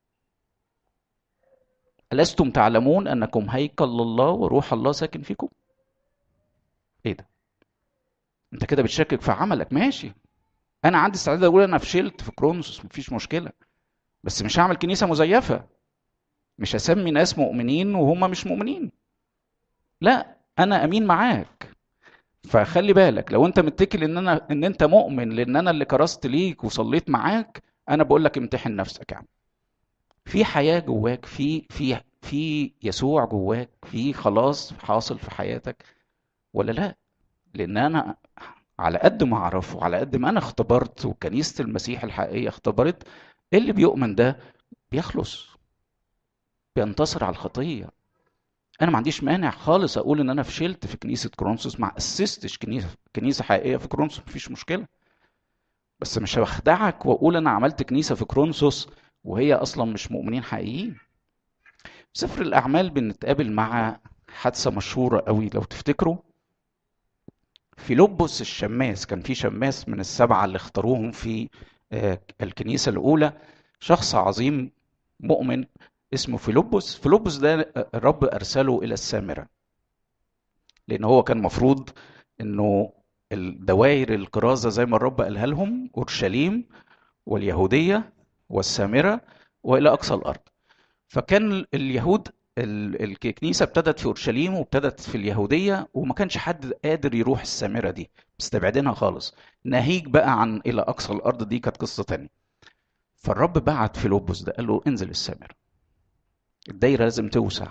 S1: ألستم تعلمون أنكم هيكل الله وروح الله ساكن فيكم؟ إيه ده؟ أنت كده بتشكك في عملك ماشي أنا عندي استعداد أقول أنا فشلت في كرونسوس مفيش مشكلة بس مش هعمل كنيسة مزيفة مش هسمي ناس مؤمنين وهم مش مؤمنين لا أنا أمين معاك فخلي بالك لو أنت متكل إن أنا إن أنت مؤمن لأن أنا اللي كرست ليك وصليت معاك أنا بقول لك امتحن نفسك يا عم في حياة جواك في في في يسوع جواك في خلاص حاصل في حياتك ولا لا لان انا على قد ما اعرفه على قد ما انا اختبرت وكنيسه المسيح الحقيقيه اختبرت اللي بيؤمن ده بيخلص بينتصر على الخطيه انا ما عنديش مانع خالص اقول ان انا فشلت في كنيسه كرونسوس ما اسستش كنيسه كنيسه حقيقيه في كرونسوس مفيش مشكله بس مش هخدعك واقول انا عملت كنيسه في كرونسوس وهي اصلا مش مؤمنين حقيقيين سفر الاعمال بنتقابل مع حادثه مشهوره قوي لو تفتكروا فيلبس الشماس كان في شماس من السبعه اللي اختاروهم في الكنيسه الاولى شخص عظيم مؤمن اسمه فيلبس فيلبس ده الرب ارسله الى السامره لان هو كان مفروض انه الدوائر الكرازه زي ما الرب قالها لهم اورشليم واليهوديه والسامره والى اقصى الارض فكان اليهود الكنيسه ابتدت في اورشليم وابتدت في اليهوديه وما كانش حد قادر يروح السامره دي مستبعدينها خالص ناهيك بقى عن الى اقصى الارض دي كانت قصه تانية فالرب بعت فيلبس ده قال له انزل السامره الدايره لازم توسع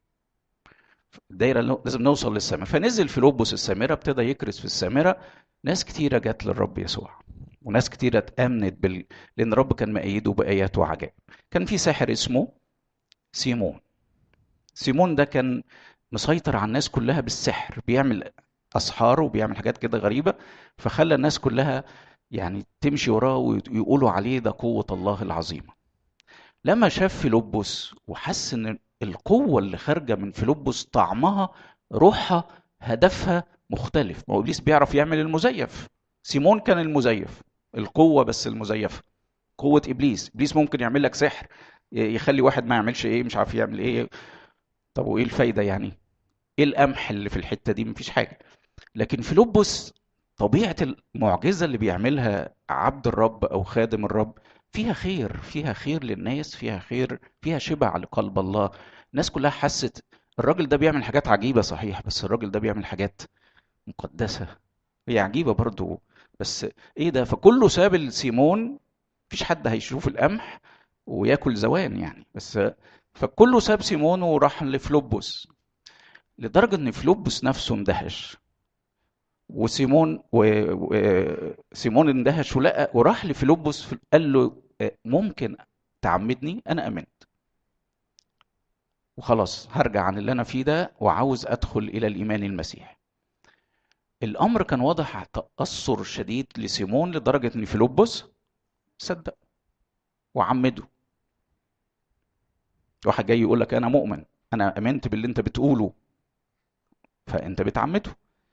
S1: الدايره لازم نوصل للسامره فنزل فيلبس السامره ابتدى يكرس في السامره ناس كتيره جت للرب يسوع وناس كتيرة اتأمنت بال... لأن الرب كان مأيده بآيات وعجائب. كان في ساحر اسمه سيمون. سيمون ده كان مسيطر على الناس كلها بالسحر، بيعمل أسحار وبيعمل حاجات كده غريبة، فخلى الناس كلها يعني تمشي وراه ويقولوا عليه ده قوة الله العظيمة. لما شاف فيلبس وحس إن القوة اللي خارجة من فيلبس طعمها روحها هدفها مختلف، ما هو إبليس بيعرف يعمل المزيف. سيمون كان المزيف القوة بس المزيفة قوة إبليس إبليس ممكن يعمل لك سحر يخلي واحد ما يعملش إيه مش عارف يعمل إيه طب وإيه الفايدة يعني إيه القمح اللي في الحتة دي مفيش حاجة لكن فيلبس طبيعة المعجزة اللي بيعملها عبد الرب أو خادم الرب فيها خير فيها خير للناس فيها خير فيها شبع لقلب الله الناس كلها حست الراجل ده بيعمل حاجات عجيبة صحيح بس الراجل ده بيعمل حاجات مقدسة هي عجيبة برضو بس ايه ده فكله ساب السيمون مفيش حد هيشوف القمح وياكل زوان يعني بس فكله ساب سيمون وراح لفلوبوس لدرجة ان فلوبوس نفسه اندهش وسيمون وسيمون اندهش ولقى وراح لفيلبس قال له ممكن تعمدني انا امنت وخلاص هرجع عن اللي انا فيه ده وعاوز ادخل الى الايمان المسيحي الامر كان واضح تاثر شديد لسيمون لدرجه ان فيلبس صدق وعمده واحد جاي يقول لك انا مؤمن انا امنت باللي انت بتقوله فانت بتعمده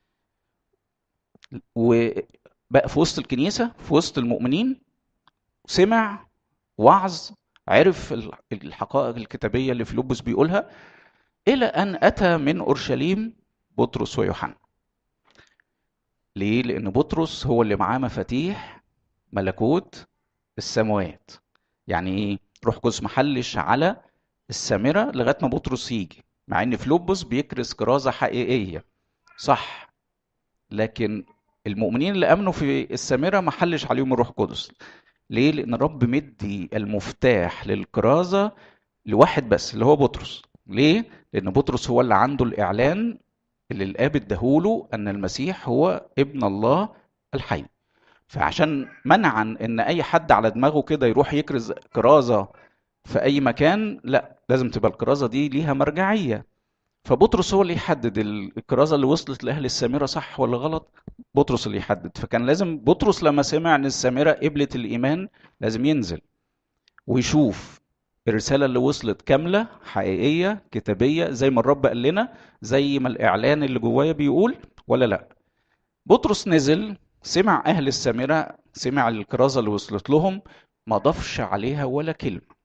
S1: وبقى في وسط الكنيسه في وسط المؤمنين سمع وعظ عرف الحقائق الكتابيه اللي فيلبس بيقولها الى ان اتى من اورشليم بطرس ويوحنا ليه لان بطرس هو اللي معاه مفاتيح ملكوت السماوات يعني ايه روح قدس محلش على السامره لغايه ما بطرس يجي مع ان فيلبس بيكرس كرازه حقيقيه صح لكن المؤمنين اللي امنوا في السامره ما حلش عليهم الروح القدس ليه لان الرب مدي المفتاح للكرازه لواحد بس اللي هو بطرس ليه لان بطرس هو اللي عنده الاعلان اللي الاب اداهوله ان المسيح هو ابن الله الحي فعشان منعا ان اي حد على دماغه كده يروح يكرز كرازه في اي مكان لا لازم تبقى الكرازه دي ليها مرجعيه فبطرس هو اللي يحدد الكرازه اللي وصلت لاهل السامره صح ولا غلط بطرس اللي يحدد فكان لازم بطرس لما سمع ان السامره قبلت الايمان لازم ينزل ويشوف الرسالة اللي وصلت كاملة حقيقية كتابية زي ما الرب قال لنا زي ما الإعلان اللي جوايا بيقول ولا لأ بطرس نزل سمع أهل السامرة سمع الكرازة اللي وصلت لهم ما ضافش عليها ولا كلمة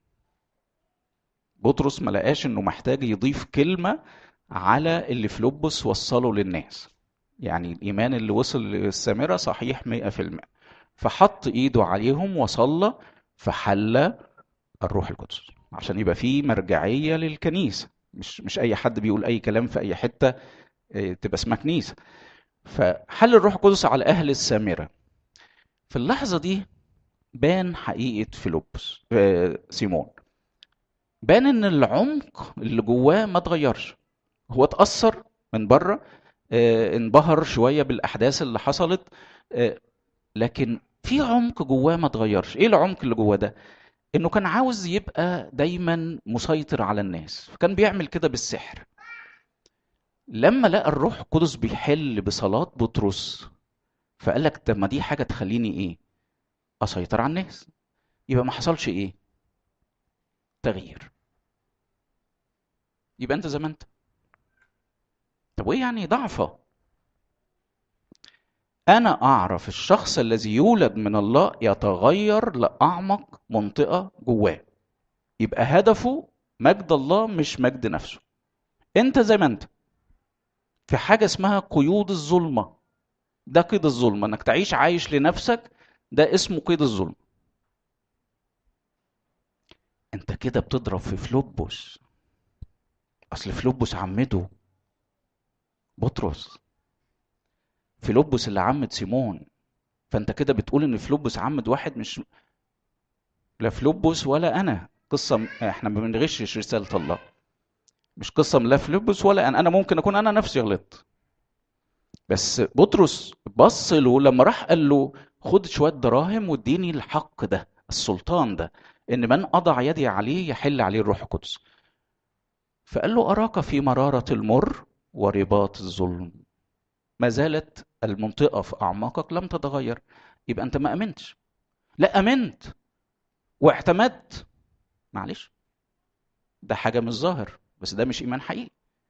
S1: بطرس ما لقاش انه محتاج يضيف كلمة على اللي فلوبس وصله للناس يعني الإيمان اللي وصل للسامرة صحيح مئة في المئة فحط إيده عليهم وصلى فحل الروح القدس عشان يبقى فيه مرجعية للكنيسة مش مش أي حد بيقول أي كلام في أي حتة تبقى اسمها كنيسة فحل الروح القدس على أهل السامرة في اللحظة دي بان حقيقة فيلبس سيمون بان ان العمق اللي جواه ما اتغيرش هو اتأثر من بره اه انبهر شوية بالأحداث اللي حصلت اه لكن في عمق جواه ما اتغيرش ايه العمق اللي جواه ده انه كان عاوز يبقى دايما مسيطر على الناس فكان بيعمل كده بالسحر لما لقى الروح القدس بيحل بصلاة بطرس فقال لك طب ما دي حاجة تخليني ايه اسيطر على الناس يبقى ما حصلش ايه تغيير يبقى انت زي ما انت طب وايه يعني ضعفة انا اعرف الشخص الذي يولد من الله يتغير لاعمق منطقة جواه يبقى هدفه مجد الله مش مجد نفسه انت زي ما انت في حاجة اسمها قيود الظلمة ده قيد الظلمة انك تعيش عايش لنفسك ده اسمه قيد الظلم انت كده بتضرب في فلوبوس اصل فلوبوس عمده بطرس فيلبس اللي عمد سيمون فانت كده بتقول ان فلوبس عمد واحد مش لا فلوبس ولا انا قصه احنا ما بنغشش رساله الله مش قصه لا فلوبس ولا انا انا ممكن اكون انا نفسي غلطت بس بطرس بص له لما راح قال له خد شويه دراهم واديني الحق ده السلطان ده ان من اضع يدي عليه يحل عليه الروح القدس فقال له اراك في مراره المر ورباط الظلم ما زالت المنطقه في اعماقك لم تتغير يبقى انت ما امنتش لا امنت واعتمدت معلش ده حاجه مش ظاهر بس ده مش ايمان حقيقي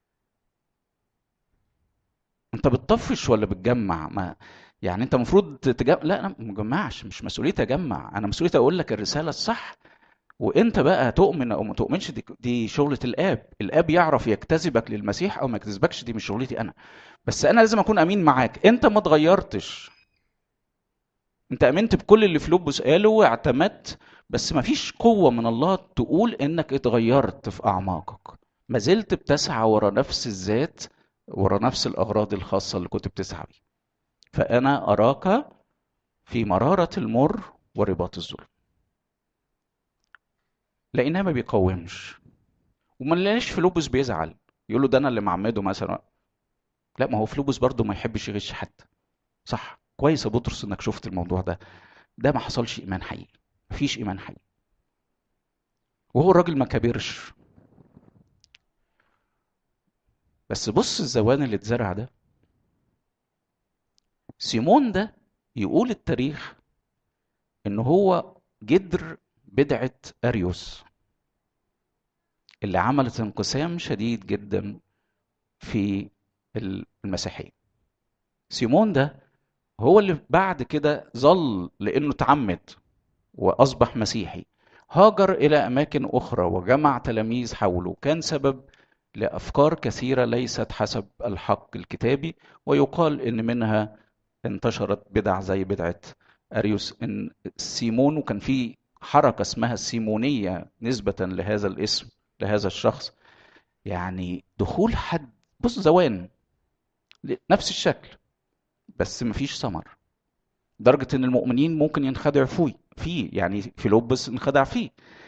S1: انت بتطفش ولا بتجمع ما يعني انت المفروض تجمع لا انا ما بجمعش مش مسؤوليتي اجمع انا مسؤوليتي اقول لك الرساله الصح وانت بقى تؤمن او ما تؤمنش دي, دي شغله الاب الاب يعرف يجتذبك للمسيح او ما يجتذبكش دي مش شغلتي انا بس انا لازم اكون امين معاك انت ما اتغيرتش انت امنت بكل اللي فلوبس قاله واعتمدت بس ما فيش قوه من الله تقول انك اتغيرت في اعماقك ما زلت بتسعى ورا نفس الذات ورا نفس الأغراض الخاصة اللي كنت بتسعى بيها فأنا أراك في مرارة المر ورباط الظلم لقيناه ما بيقاومش وما نلاقيش فلوبس بيزعل يقول له ده انا اللي معمده مثلا لا ما هو فلوبس برضه ما يحبش يغش حد صح كويس يا بطرس انك شفت الموضوع ده ده ما حصلش ايمان حقيقي مفيش ايمان حقيقي وهو الراجل ما كبرش بس بص الزوان اللي اتزرع ده سيمون ده يقول التاريخ ان هو جدر بدعة اريوس اللي عملت انقسام شديد جدا في المسيحية سيمون ده هو اللي بعد كده ظل لانه تعمد واصبح مسيحي هاجر الى اماكن اخرى وجمع تلاميذ حوله كان سبب لافكار كثيره ليست حسب الحق الكتابي ويقال ان منها انتشرت بدع زي بدعه اريوس ان سيمون وكان في حركه اسمها السيمونيه نسبه لهذا الاسم لهذا الشخص يعني دخول حد بص زوان نفس الشكل بس مفيش ثمر لدرجة ان المؤمنين ممكن ينخدعوا فيه فيه يعني فيلبس انخدع فيه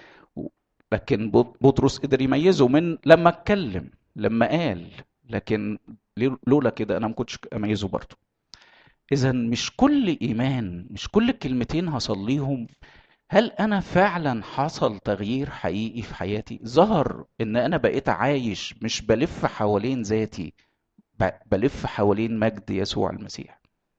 S1: لكن بطرس قدر يميزه من لما اتكلم لما قال لكن لولا كده انا ما كنتش اميزه برضه اذا مش كل ايمان مش كل كلمتين هصليهم هل انا فعلا حصل تغيير حقيقي في حياتي ظهر ان انا بقيت عايش مش بلف حوالين ذاتي بلف حوالين مجد يسوع المسيح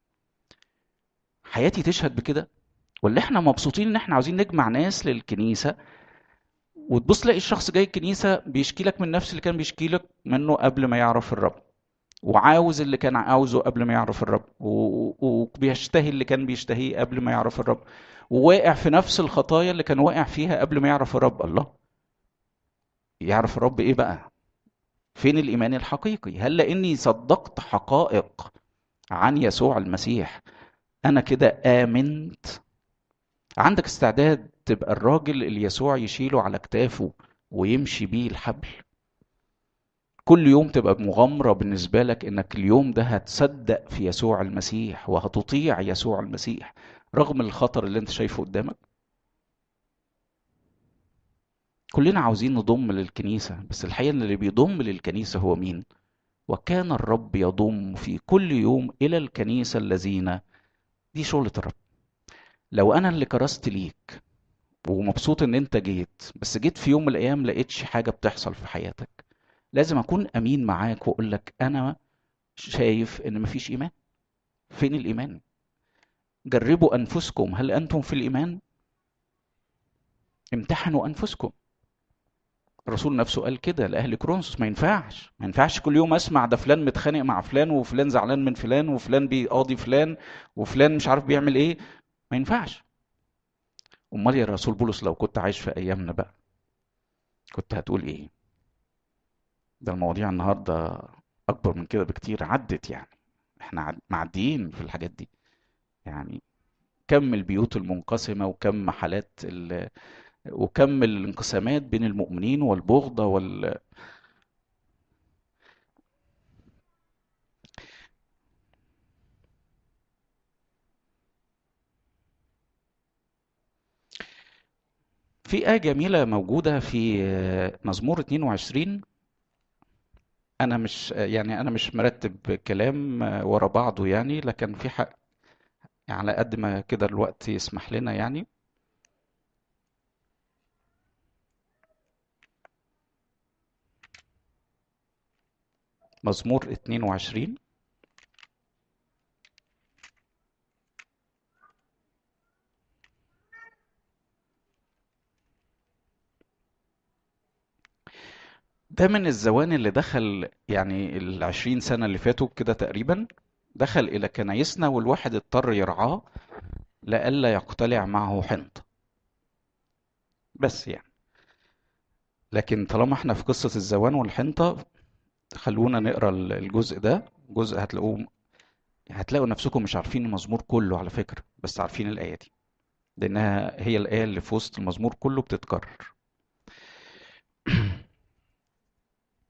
S1: حياتي تشهد بكده ولا احنا مبسوطين ان احنا عاوزين نجمع ناس للكنيسه وتبص تلاقي الشخص جاي الكنيسه بيشكي لك من نفس اللي كان بيشكي لك منه قبل ما يعرف الرب وعاوز اللي كان عاوزه قبل ما يعرف الرب وبيشتهي اللي كان بيشتهيه قبل ما يعرف الرب وواقع في نفس الخطايا اللي كان واقع فيها قبل ما يعرف الرب الله يعرف الرب ايه بقى فين الايمان الحقيقي هل لاني صدقت حقائق عن يسوع المسيح انا كده امنت عندك استعداد تبقى الراجل اللي يسوع يشيله على كتافه ويمشي بيه الحبل كل يوم تبقى مغامرة بالنسبة لك انك اليوم ده هتصدق في يسوع المسيح وهتطيع يسوع المسيح رغم الخطر اللي انت شايفه قدامك كلنا عاوزين نضم للكنيسة بس الحقيقة ان اللي بيضم للكنيسة هو مين وكان الرب يضم في كل يوم إلى الكنيسة الذين دي شغلة الرب لو أنا اللي كرست ليك ومبسوط إن أنت جيت بس جيت في يوم من الأيام لقيتش حاجة بتحصل في حياتك لازم أكون أمين معاك وأقول لك أنا شايف إن مفيش إيمان فين الإيمان جربوا أنفسكم هل أنتم في الإيمان امتحنوا أنفسكم الرسول نفسه قال كده لاهل كرونسوس ما ينفعش ما ينفعش كل يوم اسمع ده فلان متخانق مع فلان وفلان زعلان من فلان وفلان بيقاضي فلان وفلان مش عارف بيعمل ايه ما ينفعش امال يا رسول بولس لو كنت عايش في ايامنا بقى كنت هتقول ايه ده المواضيع النهارده اكبر من كده بكتير عدت يعني احنا معديين في الحاجات دي يعني كم البيوت المنقسمه وكم حالات وكم الانقسامات بين المؤمنين والبغضة وال في آية جميلة موجودة في مزمور 22 أنا مش يعني أنا مش مرتب كلام ورا بعضه يعني لكن في حق على قد ما كده الوقت يسمح لنا يعني مزمور 22 ده من الزوان اللي دخل يعني العشرين سنة اللي فاتوا كده تقريبا دخل إلى كنايسنا والواحد اضطر يرعاه لئلا يقتلع معه حنط بس يعني لكن طالما احنا في قصة الزوان والحنطة خلونا نقرا الجزء ده جزء هتلاقوه هتلاقوا نفسكم مش عارفين المزمور كله على فكرة بس عارفين الآية دي لأنها هي الآية اللي في وسط المزمور كله بتتكرر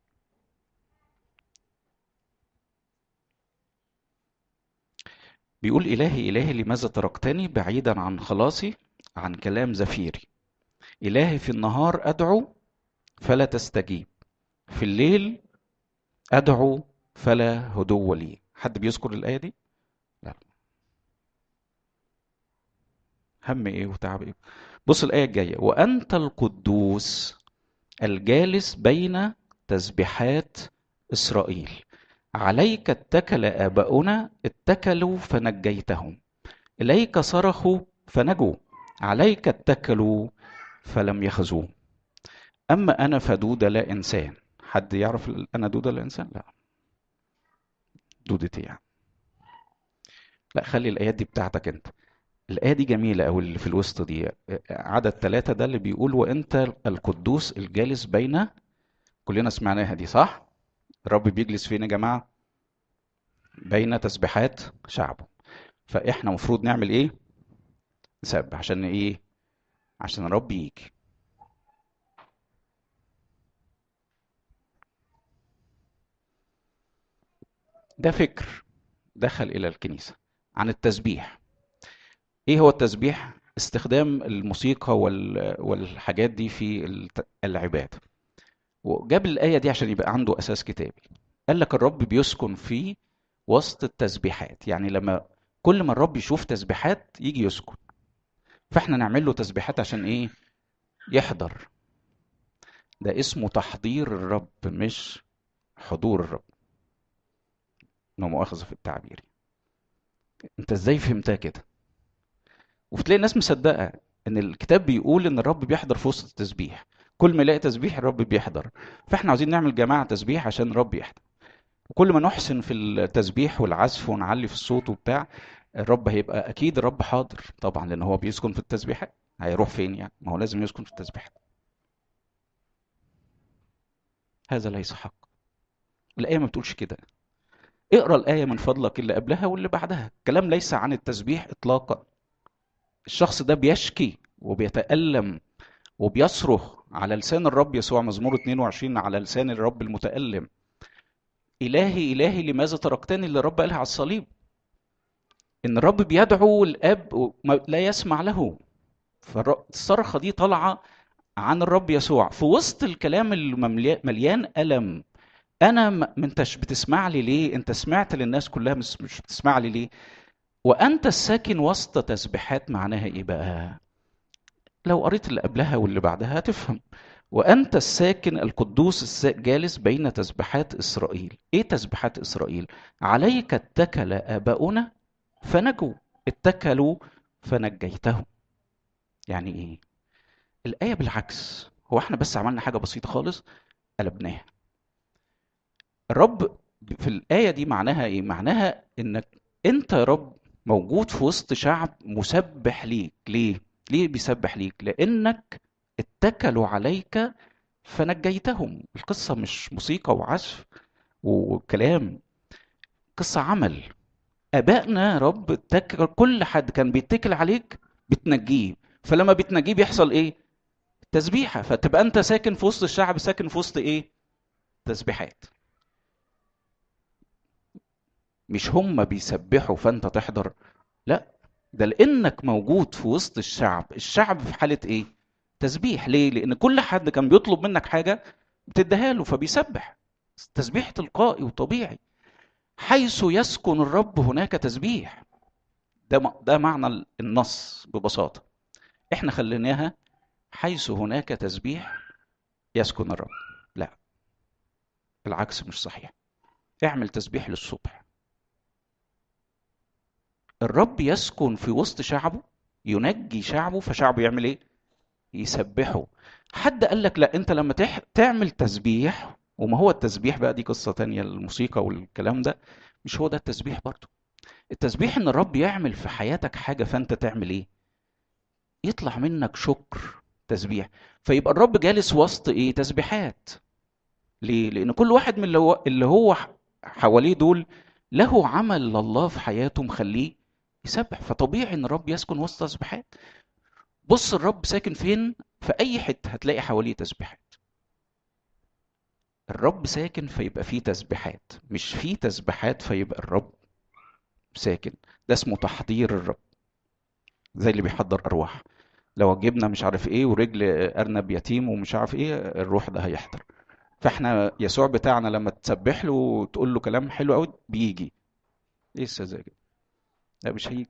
S1: بيقول إلهي إلهي لماذا تركتني بعيدا عن خلاصي عن كلام زفيري إلهي في النهار أدعو فلا تستجيب في الليل أدعو فلا هدو لي حد بيذكر الآية دي؟ لا هم إيه وتعب إيه؟ بص الآية الجاية وأنت القدوس الجالس بين تسبيحات إسرائيل عليك اتكل آباؤنا اتكلوا فنجيتهم إليك صرخوا فنجوا عليك اتكلوا فلم يخزوا أما أنا فدودة لا إنسان حد يعرف أنا دودة لا إنسان لا دودتي يعني لا خلي الآيات دي بتاعتك أنت الآية دي جميلة أو اللي في الوسط دي عدد ثلاثة ده اللي بيقول وأنت القدوس الجالس بين كلنا سمعناها دي صح؟ الرب بيجلس فين يا جماعة؟ بين تسبيحات شعبه فإحنا المفروض نعمل إيه؟ نسبح عشان إيه؟ عشان الرب يجي ده فكر دخل إلى الكنيسة عن التسبيح ايه هو التسبيح استخدام الموسيقى والحاجات دي في العباده وجاب الايه دي عشان يبقى عنده اساس كتابي قال لك الرب بيسكن في وسط التسبيحات يعني لما كل ما الرب يشوف تسبيحات يجي يسكن فاحنا نعمل له تسبيحات عشان ايه يحضر ده اسمه تحضير الرب مش حضور الرب انه مؤاخذه في التعبير انت ازاي فهمتها كده وتلاقي الناس مصدقه ان الكتاب بيقول ان الرب بيحضر في وسط التسبيح كل ما يلاقي تسبيح الرب بيحضر فاحنا عاوزين نعمل جماعه تسبيح عشان الرب يحضر وكل ما نحسن في التسبيح والعزف ونعلي في الصوت وبتاع الرب هيبقى اكيد الرب حاضر طبعا لان هو بيسكن في التسبيحات هيروح فين يعني ما هو لازم يسكن في التسبيحات هذا ليس حق الايه ما بتقولش كده اقرا الايه من فضلك اللي قبلها واللي بعدها الكلام ليس عن التسبيح اطلاقا الشخص ده بيشكي وبيتألم وبيصرخ على لسان الرب يسوع مزمور 22 على لسان الرب المتألم إلهي إلهي لماذا تركتني اللي الرب قالها على الصليب إن الرب بيدعو الأب لا يسمع له فالصرخة دي طالعة عن الرب يسوع في وسط الكلام المليان ألم أنا ما انتش بتسمع لي ليه؟ أنت سمعت للناس كلها مش بتسمع لي ليه؟ وأنت الساكن وسط تسبيحات معناها إيه بقى؟ لو قريت اللي قبلها واللي بعدها هتفهم وأنت الساكن القدوس الجالس بين تسبيحات إسرائيل إيه تسبيحات إسرائيل؟ عليك اتكل آباؤنا فنجوا اتكلوا فنجيتهم يعني إيه؟ الآية بالعكس هو احنا بس عملنا حاجة بسيطة خالص قلبناها الرب في الآية دي معناها إيه؟ معناها إنك أنت يا رب موجود في وسط شعب مسبح ليك ليه ليه بيسبح ليك لانك اتكلوا عليك فنجيتهم القصه مش موسيقى وعزف وكلام قصه عمل ابائنا يا رب اتكل كل حد كان بيتكل عليك بتنجيه فلما بتنجيه بيحصل ايه تسبيحه فتبقى انت ساكن في وسط الشعب ساكن في وسط ايه تسبيحات مش هم بيسبحوا فانت تحضر لا ده لانك موجود في وسط الشعب الشعب في حاله ايه تسبيح ليه لان كل حد كان بيطلب منك حاجه بتديها له فبيسبح تسبيح تلقائي وطبيعي حيث يسكن الرب هناك تسبيح ده ده معنى النص ببساطه احنا خليناها حيث هناك تسبيح يسكن الرب لا بالعكس مش صحيح اعمل تسبيح للصبح الرب يسكن في وسط شعبه ينجي شعبه فشعبه يعمل ايه يسبحه حد قال لك لا انت لما تح... تعمل تسبيح وما هو التسبيح بقى دي قصة تانية الموسيقى والكلام ده مش هو ده التسبيح برضه التسبيح ان الرب يعمل في حياتك حاجة فانت تعمل ايه يطلع منك شكر تسبيح فيبقى الرب جالس وسط ايه تسبيحات ليه لان كل واحد من اللي هو, اللي هو حواليه دول له عمل لله في حياته مخليه يسبح فطبيعي ان الرب يسكن وسط تسبيحات بص الرب ساكن فين في اي حته هتلاقي حواليه تسبيحات الرب ساكن فيبقى فيه تسبيحات مش فيه تسبيحات فيبقى الرب ساكن ده اسمه تحضير الرب زي اللي بيحضر ارواح لو جبنا مش عارف ايه ورجل ارنب يتيم ومش عارف ايه الروح ده هيحضر فاحنا يسوع بتاعنا لما تسبح له وتقول له كلام حلو قوي بيجي ايه السذاجه لا مش هيجي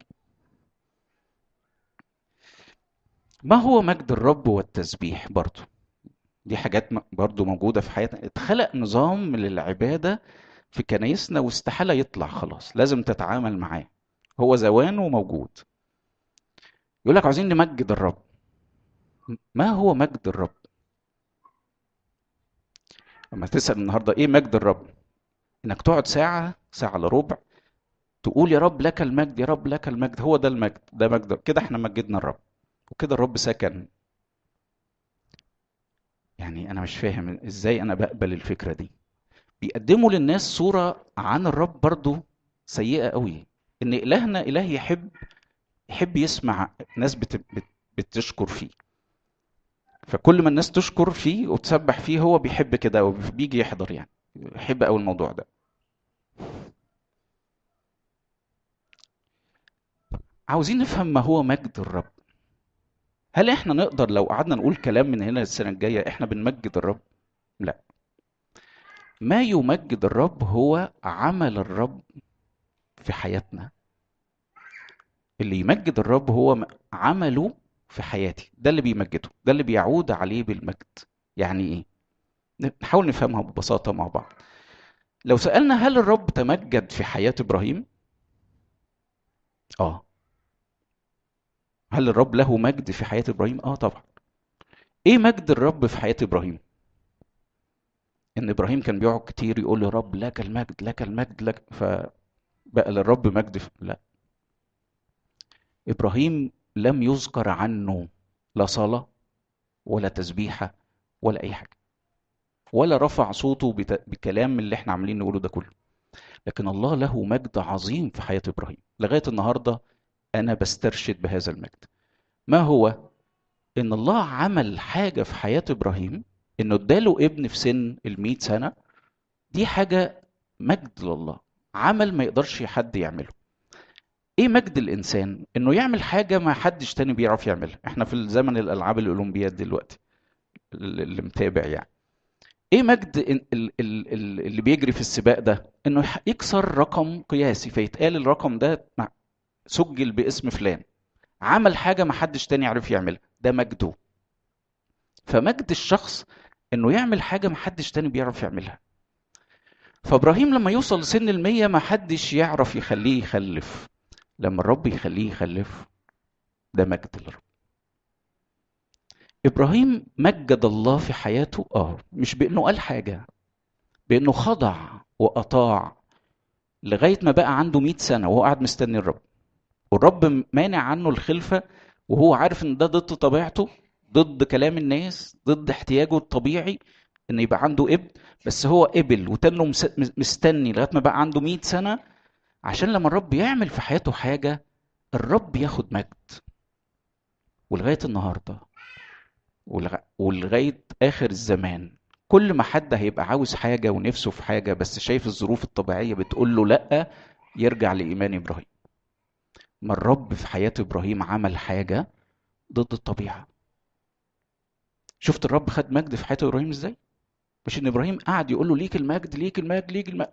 S1: ما هو مجد الرب والتسبيح برضو دي حاجات برضو موجودة في حياتنا اتخلق نظام للعبادة في كنايسنا واستحالة يطلع خلاص لازم تتعامل معاه هو زوان وموجود يقول لك عايزين نمجد الرب ما هو مجد الرب لما تسأل النهاردة ايه مجد الرب انك تقعد ساعة ساعة الا ربع تقول يا رب لك المجد يا رب لك المجد هو ده المجد ده مجد كده احنا مجدنا الرب وكده الرب سكن يعني انا مش فاهم ازاي انا بقبل الفكره دي بيقدموا للناس صوره عن الرب برضو سيئه قوي ان الهنا اله يحب يحب يسمع ناس بت بت بتشكر فيه فكل ما الناس تشكر فيه وتسبح فيه هو بيحب كده وبيجي يحضر يعني يحب قوي الموضوع ده عاوزين نفهم ما هو مجد الرب هل احنا نقدر لو قعدنا نقول كلام من هنا السنه الجايه احنا بنمجد الرب لا ما يمجد الرب هو عمل الرب في حياتنا اللي يمجد الرب هو عمله في حياتي ده اللي بيمجده ده اللي بيعود عليه بالمجد يعني ايه نحاول نفهمها ببساطه مع بعض لو سالنا هل الرب تمجد في حياه ابراهيم اه هل الرب له مجد في حياة إبراهيم؟ آه طبعا. إيه مجد الرب في حياة إبراهيم؟ إن إبراهيم كان بيقعد كتير يقول يا رب لك المجد لك المجد لك فبقى للرب مجد في... لا. إبراهيم لم يذكر عنه لا صلاة ولا تسبيحة ولا أي حاجة. ولا رفع صوته بت... بكلام اللي احنا عاملين نقوله ده كله. لكن الله له مجد عظيم في حياة إبراهيم. لغاية النهارده أنا بسترشد بهذا المجد ما هو إن الله عمل حاجة في حياة إبراهيم إنه اداله ابن في سن المئة سنة دي حاجة مجد لله عمل ما يقدرش حد يعمله ايه مجد الانسان انه يعمل حاجه ما حدش تاني بيعرف يعملها احنا في الزمن الالعاب الاولمبياد دلوقتي اللي متابع يعني ايه مجد اللي بيجري في السباق ده انه يكسر رقم قياسي فيتقال الرقم ده سجل باسم فلان عمل حاجة ما حدش تاني عرف يعملها ده مجده فمجد الشخص انه يعمل حاجة ما حدش تاني بيعرف يعملها فابراهيم لما يوصل لسن المية ما حدش يعرف يخليه يخلف لما الرب يخليه يخلف ده مجد للرب ابراهيم مجد الله في حياته اه مش بانه قال حاجة بانه خضع واطاع لغاية ما بقى عنده مئة سنة وهو قاعد مستني الرب والرب مانع عنه الخلفة وهو عارف ان ده ضد طبيعته ضد كلام الناس ضد احتياجه الطبيعي ان يبقى عنده ابن بس هو قبل وتنه مستني لغايه ما بقى عنده 100 سنه عشان لما الرب يعمل في حياته حاجه الرب ياخد مجد ولغايه النهارده ولغايه اخر الزمان كل ما حد هيبقى عاوز حاجه ونفسه في حاجه بس شايف الظروف الطبيعيه بتقول له لا يرجع لايمان ابراهيم ما الرب في حياة إبراهيم عمل حاجة ضد الطبيعة شفت الرب خد مجد في حياة إبراهيم إزاي؟ مش إن إبراهيم قعد يقول له ليك المجد ليك المجد ليك المجد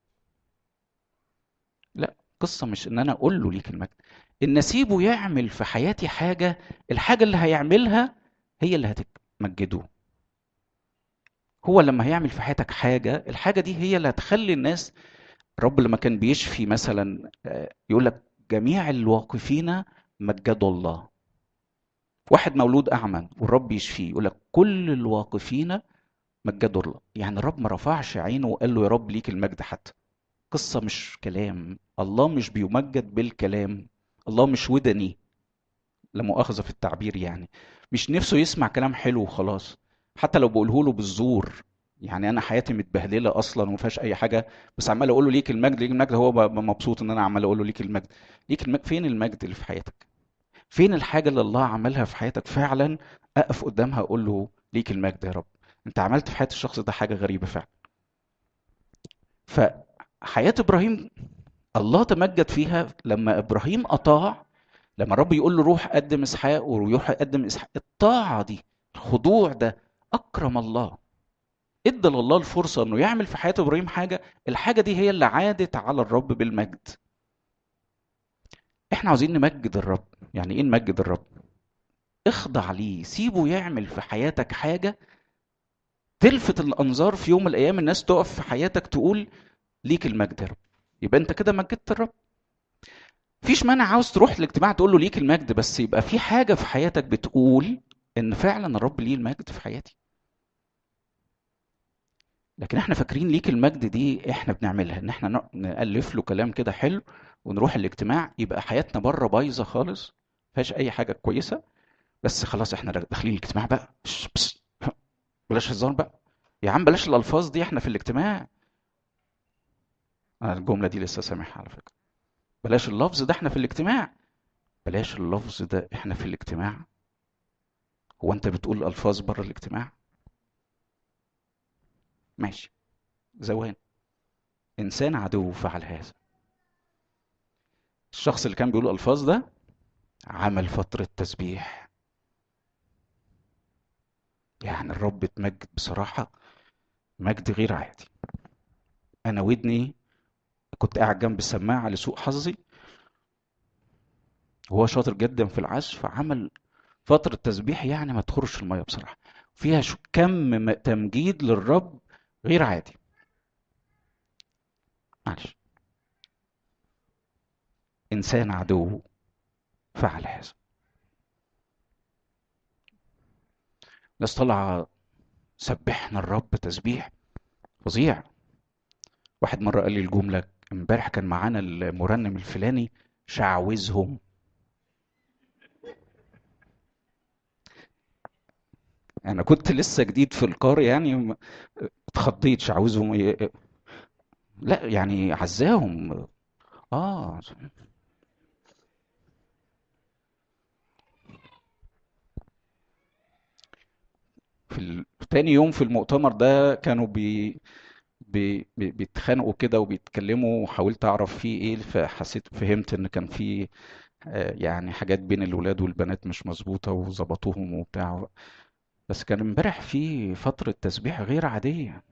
S1: لا قصة مش إن أنا أقول له ليك المجد إن أسيبه يعمل في حياتي حاجة الحاجة اللي هيعملها هي اللي هتمجده هو لما هيعمل في حياتك حاجة الحاجة دي هي اللي هتخلي الناس الرب لما كان بيشفي مثلا يقول لك جميع الواقفين مجدوا الله واحد مولود اعمى والرب يشفيه يقول لك كل الواقفين مجدوا الله يعني الرب ما رفعش عينه وقال له يا رب ليك المجد حتى قصة مش كلام الله مش بيمجد بالكلام الله مش ودني لا مؤاخذة في التعبير يعني مش نفسه يسمع كلام حلو وخلاص حتى لو بقوله له بالزور يعني انا حياتي متبهدله اصلا وما فيهاش اي حاجه بس عمال اقول له ليك المجد ليك المجد هو مبسوط ان انا عمال اقول له ليك المجد ليك المجد فين المجد اللي في حياتك فين الحاجه اللي الله عملها في حياتك فعلا اقف قدامها اقول له ليك المجد يا رب انت عملت في حياه الشخص ده حاجه غريبه فعلا فحياه ابراهيم الله تمجد فيها لما ابراهيم اطاع لما الرب يقول له روح قدم اسحاق ويروح يقدم اسحاق الطاعه دي الخضوع ده اكرم الله ادى لله الفرصه انه يعمل في حياه ابراهيم حاجه الحاجه دي هي اللي عادت على الرب بالمجد احنا عاوزين نمجد الرب يعني ايه نمجد الرب اخضع ليه سيبه يعمل في حياتك حاجه تلفت الانظار في يوم من الايام الناس تقف في حياتك تقول ليك المجد يا رب يبقى انت كده مجدت الرب فيش مانع عاوز تروح الاجتماع تقول له ليك المجد بس يبقى في حاجه في حياتك بتقول ان فعلا الرب ليه المجد في حياتي لكن احنا فاكرين ليك المجد دي احنا بنعملها ان احنا نالف له كلام كده حلو ونروح الاجتماع يبقى حياتنا بره بايظه خالص فيهاش اي حاجه كويسه بس خلاص احنا داخلين الاجتماع بقى بس بس بلاش هزار بقى يا عم بلاش الالفاظ دي احنا في الاجتماع انا الجمله دي لسه سامعها على فكره بلاش اللفظ ده احنا في الاجتماع بلاش اللفظ ده احنا في الاجتماع هو انت بتقول الفاظ بره الاجتماع ماشي زوان انسان عدو فعل هذا الشخص اللي كان بيقول الفاظ ده عمل فتره تسبيح يعني الرب اتمجد بصراحه مجد غير عادي انا ودني كنت قاعد جنب السماعه لسوء حظي وهو شاطر جدا في العزف فعمل فتره تسبيح يعني ما تخرش الميه بصراحه فيها كم تمجيد للرب غير عادي معلش انسان عدو فعل هذا ناس طلع سبحنا الرب تسبيح فظيع واحد مره قال لي الجمله امبارح كان معانا المرنم الفلاني شعوذهم انا كنت لسه جديد في القرية يعني اتخضيت شعوذهم لا يعني عزاهم اه في تاني يوم في المؤتمر ده كانوا بي بي بيتخانقوا كده وبيتكلموا وحاولت اعرف فيه ايه فحسيت فهمت ان كان في يعني حاجات بين الولاد والبنات مش مظبوطه وظبطوهم وبتاع بس كان امبارح في فترة تسبيح غير عادية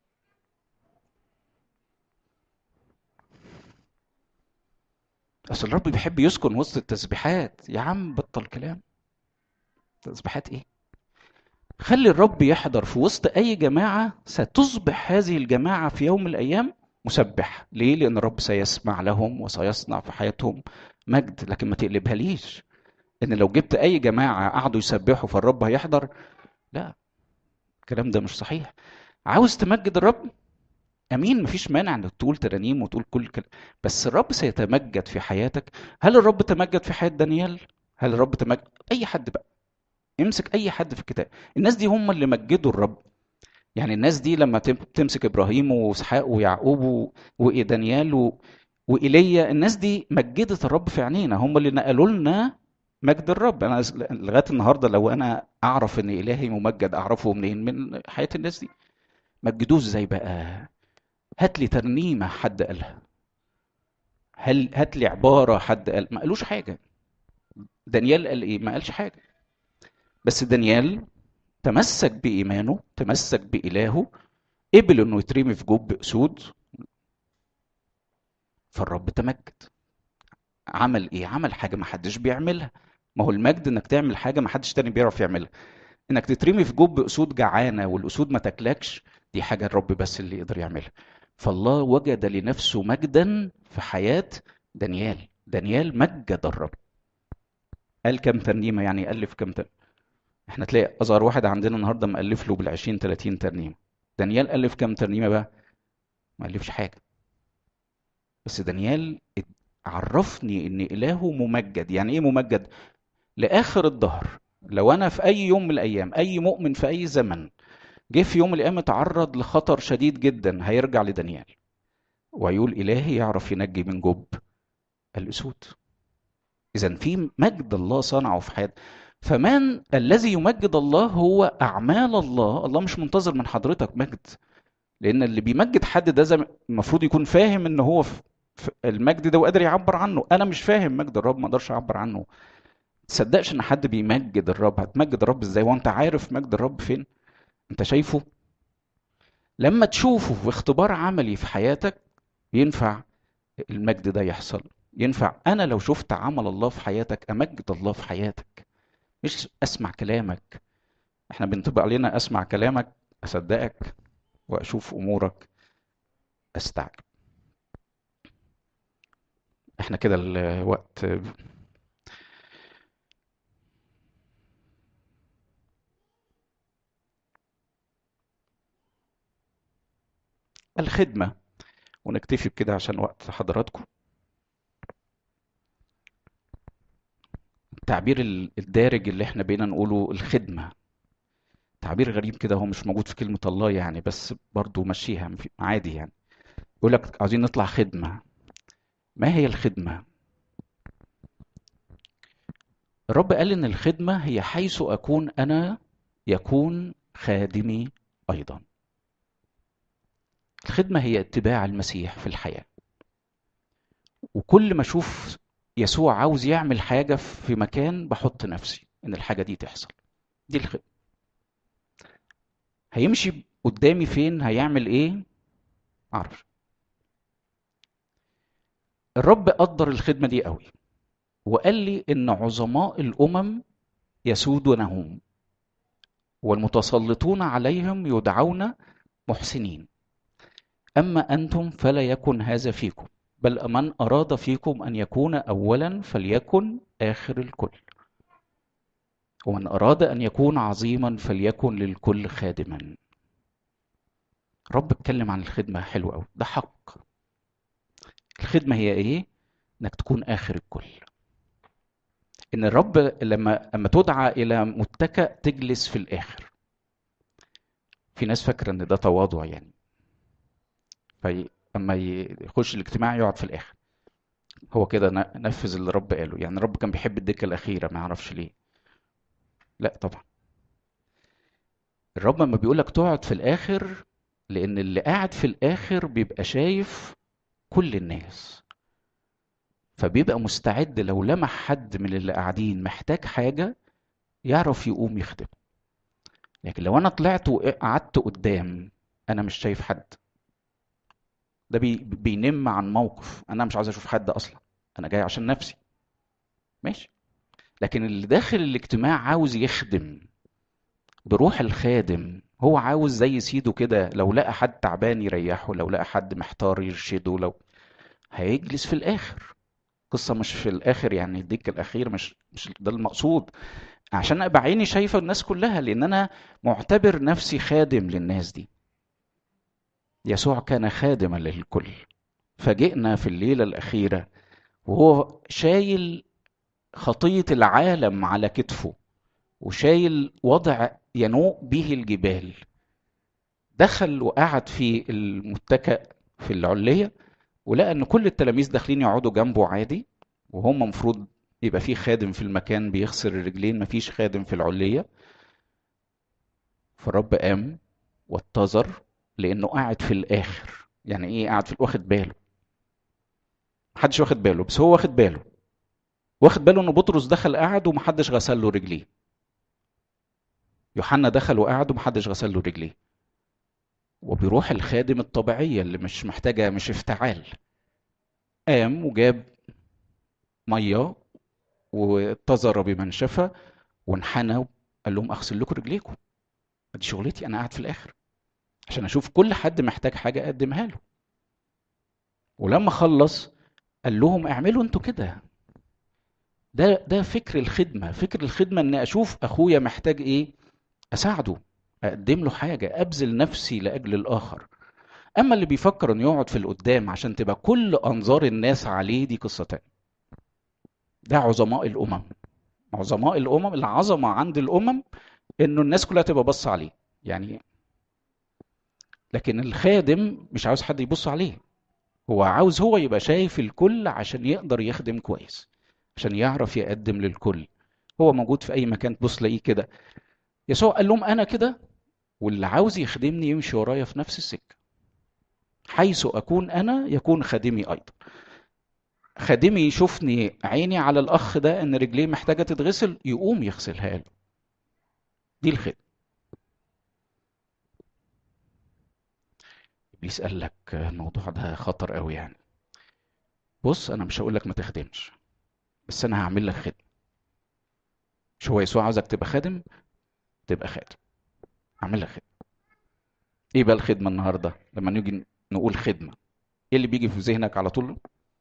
S1: أصل الرب بيحب يسكن وسط التسبيحات يا عم بطل كلام تسبيحات إيه؟ خلي الرب يحضر في وسط أي جماعة ستصبح هذه الجماعة في يوم من الأيام مسبح ليه؟ لأن الرب سيسمع لهم وسيصنع في حياتهم مجد لكن ما تقلبها ليش ان لو جبت اي جماعه قعدوا يسبحوا فالرب هيحضر لا الكلام ده مش صحيح عاوز تمجد الرب امين مفيش مانع انك تقول ترانيم وتقول كل كلام بس الرب سيتمجد في حياتك هل الرب تمجد في حياه دانيال هل الرب تمجد اي حد بقى امسك اي حد في الكتاب الناس دي هم اللي مجدوا الرب يعني الناس دي لما تمسك ابراهيم واسحاق ويعقوب ودانيال وايليا الناس دي مجدت الرب في عينينا هم اللي نقلوا لنا مجد الرب انا لغايه النهارده لو انا اعرف ان الهي ممجد اعرفه منين من حياه الناس دي مجدوه ازاي بقى هات لي ترنيمه حد قالها هل هات لي عباره حد قال ما قالوش حاجه دانيال قال ايه ما قالش حاجه بس دانيال تمسك بايمانه تمسك بالهه قبل انه يترمي في جب اسود فالرب تمجد عمل ايه عمل حاجه ما حدش بيعملها ما هو المجد انك تعمل حاجه ما حدش تاني بيعرف يعملها انك تترمي في جب اسود جعانه والاسود ما تاكلكش دي حاجه الرب بس اللي يقدر يعملها فالله وجد لنفسه مجدا في حياه دانيال دانيال مجد الرب قال كم ترنيمه يعني الف كم ترنيمه احنا تلاقي اصغر واحد عندنا النهارده مالف له بال20 30 ترنيمه دانيال الف كم ترنيمه بقى ما الفش حاجه بس دانيال عرفني ان الهه ممجد يعني ايه ممجد لاخر الظهر لو انا في اي يوم من الايام اي مؤمن في اي زمن جه في يوم من الايام اتعرض لخطر شديد جدا هيرجع لدانيال ويقول الهي يعرف ينجي من جب الاسود اذا في مجد الله صنعه في حياتنا فمن الذي يمجد الله هو اعمال الله الله مش منتظر من حضرتك مجد لان اللي بيمجد حد ده المفروض يكون فاهم ان هو المجد ده وقادر يعبر عنه انا مش فاهم مجد الرب ما اقدرش اعبر عنه تصدقش ان حد بيمجد الرب هتمجد الرب ازاي وانت عارف مجد الرب فين انت شايفه لما تشوفه في اختبار عملي في حياتك ينفع المجد ده يحصل ينفع انا لو شفت عمل الله في حياتك امجد الله في حياتك مش اسمع كلامك احنا بنطبق علينا اسمع كلامك اصدقك واشوف امورك استعجب احنا كده الوقت الخدمة ونكتفي بكده عشان وقت حضراتكم التعبير الدارج اللي احنا بقينا نقوله الخدمة تعبير غريب كده هو مش موجود في كلمة الله يعني بس برضو مشيها عادي يعني يقول لك عايزين نطلع خدمة ما هي الخدمة الرب قال ان الخدمة هي حيث اكون انا يكون خادمي ايضا الخدمة هي اتباع المسيح في الحياة وكل ما اشوف يسوع عاوز يعمل حاجة في مكان بحط نفسي ان الحاجة دي تحصل دي الخدمة هيمشي قدامي فين هيعمل ايه معرفش الرب قدر الخدمة دي قوي وقال لي ان عظماء الامم يسودونهم والمتسلطون عليهم يدعون محسنين اما انتم فلا يكن هذا فيكم بل من اراد فيكم ان يكون اولا فليكن اخر الكل ومن اراد ان يكون عظيما فليكن للكل خادما رب اتكلم عن الخدمه حلو قوي ده حق الخدمه هي ايه انك تكون اخر الكل ان الرب لما اما تدعى الى متكأ تجلس في الاخر في ناس فاكره ان ده تواضع يعني في اما يخش الاجتماع يقعد في الاخر هو كده نفذ اللي الرب قاله يعني الرب كان بيحب الدكه الاخيره ما اعرفش ليه لا طبعا الرب لما بيقول لك تقعد في الاخر لان اللي قاعد في الاخر بيبقى شايف كل الناس فبيبقى مستعد لو لمح حد من اللي قاعدين محتاج حاجه يعرف يقوم يخدم لكن لو انا طلعت وقعدت قدام انا مش شايف حد ده بي بينم عن موقف انا مش عايز اشوف حد اصلا انا جاي عشان نفسي ماشي لكن اللي داخل الاجتماع عاوز يخدم بروح الخادم هو عاوز زي سيده كده لو لقى حد تعبان يريحه لو لقى حد محتار يرشده لو هيجلس في الاخر قصة مش في الاخر يعني الديك الاخير مش مش ده المقصود عشان ابقى عيني شايفة الناس كلها لان انا معتبر نفسي خادم للناس دي يسوع كان خادما للكل فجئنا في الليلة الأخيرة وهو شايل خطية العالم على كتفه وشايل وضع ينوء به الجبال دخل وقعد في المتكأ في العلية ولقى ان كل التلاميذ داخلين يقعدوا جنبه عادي وهم مفروض يبقى في خادم في المكان بيغسل الرجلين مفيش خادم في العلية فالرب قام واتزر لانه قاعد في الاخر يعني ايه قاعد في واخد باله محدش واخد باله بس هو واخد باله واخد باله ان بطرس دخل قعد ومحدش غسل له رجليه يوحنا دخل وقعد ومحدش غسل له رجليه وبيروح الخادم الطبيعية اللي مش محتاجة مش افتعال قام وجاب مية واتزر بمنشفة وانحنى قال لهم اغسل لكم رجليكم دي شغلتي انا قاعد في الاخر عشان اشوف كل حد محتاج حاجه اقدمها له ولما خلص قال لهم اعملوا انتوا كده ده ده فكر الخدمه فكر الخدمه ان اشوف اخويا محتاج ايه اساعده اقدم له حاجه ابذل نفسي لاجل الاخر اما اللي بيفكر انه يقعد في القدام عشان تبقى كل انظار الناس عليه دي قصه تانية ده عظماء الامم عظماء الامم العظمه عند الامم انه الناس كلها تبقى بص عليه يعني لكن الخادم مش عاوز حد يبص عليه هو عاوز هو يبقى شايف الكل عشان يقدر يخدم كويس عشان يعرف يقدم للكل هو موجود في اي مكان تبص لاقيه كده يسوع قال لهم انا كده واللي عاوز يخدمني يمشي ورايا في نفس السكه حيث اكون انا يكون خادمي ايضا خادمي يشوفني عيني على الاخ ده ان رجليه محتاجه تتغسل يقوم يغسلها له دي الخدمه ابليس قال لك الموضوع ده خطر قوي يعني بص انا مش هقول لك ما تخدمش بس انا هعمل لك خدمه مش هو يسوع عاوزك تبقى خادم تبقى خادم هعمل لك خدمه ايه بقى الخدمه النهارده لما نيجي نقول خدمه ايه اللي بيجي في ذهنك على طول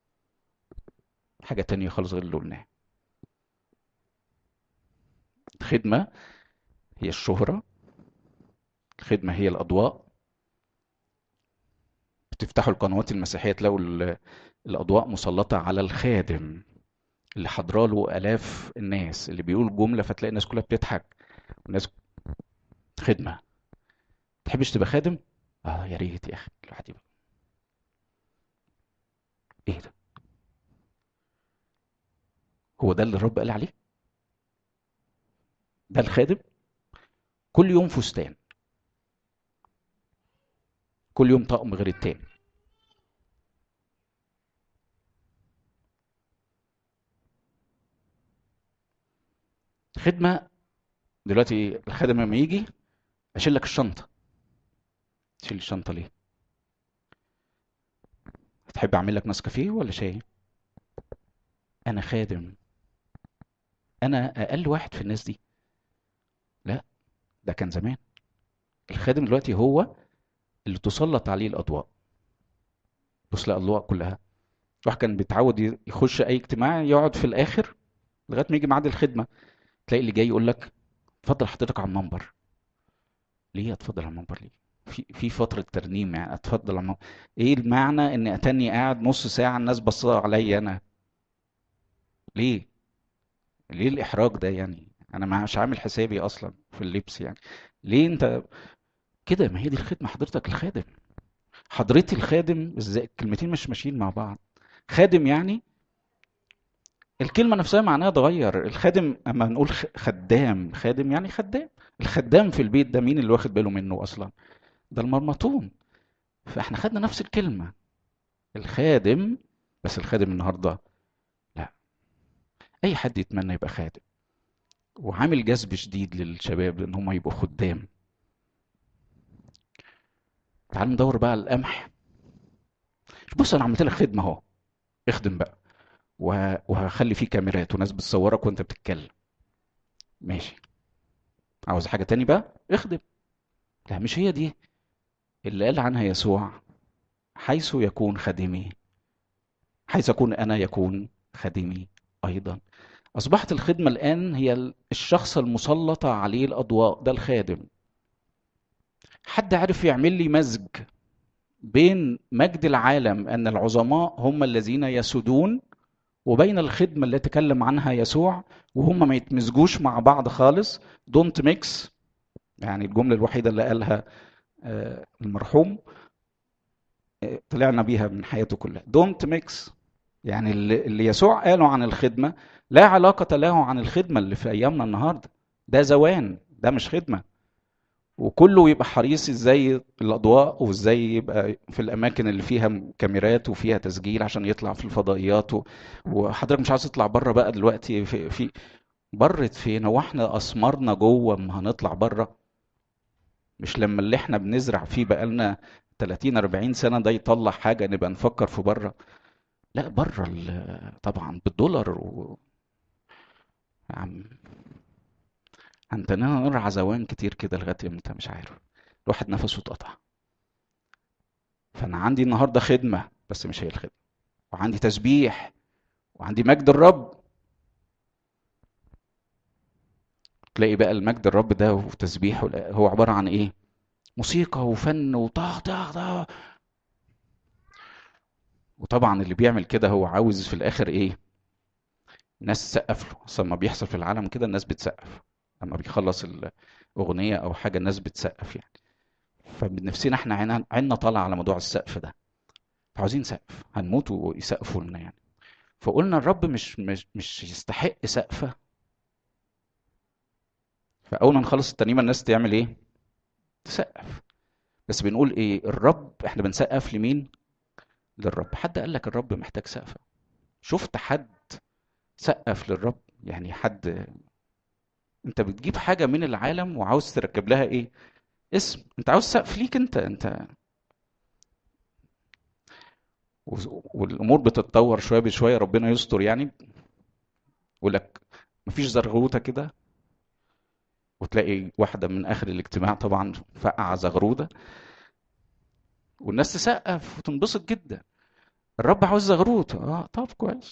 S1: حاجه تانية خالص غير اللي قلناها الخدمه هي الشهره الخدمه هي الاضواء بتفتحوا القنوات المسيحيه تلاقوا الاضواء مسلطه على الخادم اللي حضراله الاف الناس اللي بيقول جمله فتلاقي الناس كلها بتضحك والناس خدمه تحبش تبقى خادم اه يا ريت يا اخي الواحد يبقى ايه ده هو ده اللي الرب قال عليه ده الخادم كل يوم فستان كل يوم طقم غير التاني خدمة دلوقتي الخادم لما يجي اشيل لك الشنطة تشيل الشنطة ليه؟ تحب اعمل لك نسكافيه ولا شاي؟ انا خادم انا اقل واحد في الناس دي لا ده كان زمان الخادم دلوقتي هو اللي تسلط عليه الاضواء بص الاضواء كلها الواحد كان بيتعود يخش اي اجتماع يقعد في الاخر لغايه ما يجي ميعاد الخدمه تلاقي اللي جاي يقول لك اتفضل حضرتك على المنبر ليه اتفضل على المنبر ليه في في فتره ترنيم يعني اتفضل على المنبر ايه المعنى ان اتاني قاعد نص ساعه الناس بصوا عليا انا ليه ليه الاحراج ده يعني انا مش عامل حسابي اصلا في اللبس يعني ليه انت كده ما هي دي الخدمه حضرتك الخادم حضرتي الخادم ازاي الكلمتين مش ماشيين مع بعض خادم يعني الكلمة نفسها معناها اتغير الخادم اما نقول خدام خادم يعني خدام الخدام في البيت ده مين اللي واخد باله منه اصلا ده المرمطون فاحنا خدنا نفس الكلمة الخادم بس الخادم النهاردة لا اي حد يتمنى يبقى خادم وعامل جذب شديد للشباب لان هم يبقوا خدام تعالوا ندور بقى على القمح بص انا عملت لك خدمه اهو اخدم بقى وهخلي فيه كاميرات وناس بتصورك وانت بتتكلم ماشي عاوز حاجه تاني بقى اخدم لا مش هي دي اللي قال عنها يسوع حيث يكون خادمي حيث اكون انا يكون خادمي ايضا اصبحت الخدمه الان هي الشخص المسلطه عليه الاضواء ده الخادم حد عرف يعمل لي مزج بين مجد العالم ان العظماء هم الذين يسودون وبين الخدمه اللي تكلم عنها يسوع وهم ما يتمزجوش مع بعض خالص دونت ميكس يعني الجمله الوحيده اللي قالها المرحوم طلعنا بيها من حياته كلها دونت ميكس يعني اللي يسوع قاله عن الخدمه لا علاقه له عن الخدمه اللي في ايامنا النهارده ده زوان ده مش خدمه وكله يبقى حريص ازاي الاضواء وازاي يبقى في الاماكن اللي فيها كاميرات وفيها تسجيل عشان يطلع في الفضائيات و... وحضرتك مش عاوز تطلع بره بقى دلوقتي في, في برت فين هو احنا اسمرنا جوه ما هنطلع بره مش لما اللي احنا بنزرع فيه بقالنا 30 40 سنه ده يطلع حاجه نبقى نفكر في بره لا بره طبعا بالدولار و... عم عندنا نرعى زوان كتير كده لغايه امتى مش عارف الواحد نفسه اتقطع فانا عندي النهارده خدمه بس مش هي الخدمه وعندي تسبيح وعندي مجد الرب تلاقي بقى المجد الرب ده وتسبيح هو عباره عن ايه موسيقى وفن وطخ طخ طخ وطبعا اللي بيعمل كده هو عاوز في الاخر ايه الناس تسقف له اصلا ما بيحصل في العالم كده الناس بتسقف لما بيخلص الاغنيه او حاجه الناس بتسقف يعني فبنفسنا احنا عيننا عيننا طالعه على موضوع السقف ده فعاوزين سقف هنموت ويسقفوا لنا يعني فقلنا الرب مش مش مش يستحق سقفه فاول ما نخلص الترنيمه الناس تعمل ايه تسقف بس بنقول ايه الرب احنا بنسقف لمين للرب حد قال لك الرب محتاج سقفه شفت حد سقف للرب يعني حد انت بتجيب حاجه من العالم وعاوز تركب لها ايه اسم انت عاوز سقف ليك انت انت والامور بتتطور شويه بشويه ربنا يستر يعني يقول لك مفيش زرغوته كده وتلاقي واحده من اخر الاجتماع طبعا فقع زغروده والناس تسقف وتنبسط جدا الرب عاوز زغروت اه طب كويس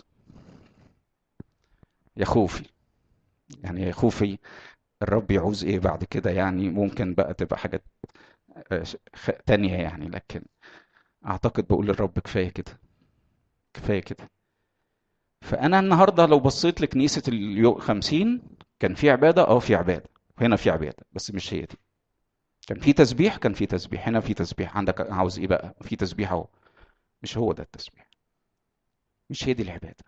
S1: يا خوفي يعني يا خوفي الرب يعوز ايه بعد كده يعني ممكن بقى تبقى حاجات تانية يعني لكن اعتقد بقول للرب كفايه كده كفايه كده فانا النهارده لو بصيت لكنيسه اليوم 50 كان في عباده اه في عباده هنا في عباده بس مش هي دي كان في تسبيح كان في تسبيح هنا في تسبيح عندك عاوز ايه بقى في تسبيح اهو مش هو ده التسبيح مش هي دي العباده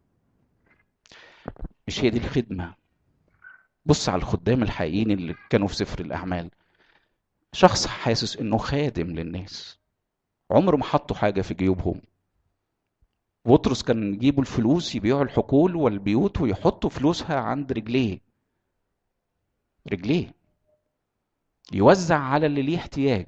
S1: مش هي دي الخدمه بص على الخدام الحقيقيين اللي كانوا في سفر الاعمال شخص حاسس انه خادم للناس عمره ما حطوا حاجه في جيوبهم بطرس كان يجيبوا الفلوس يبيعوا الحقول والبيوت ويحطوا فلوسها عند رجليه رجليه يوزع على اللي ليه احتياج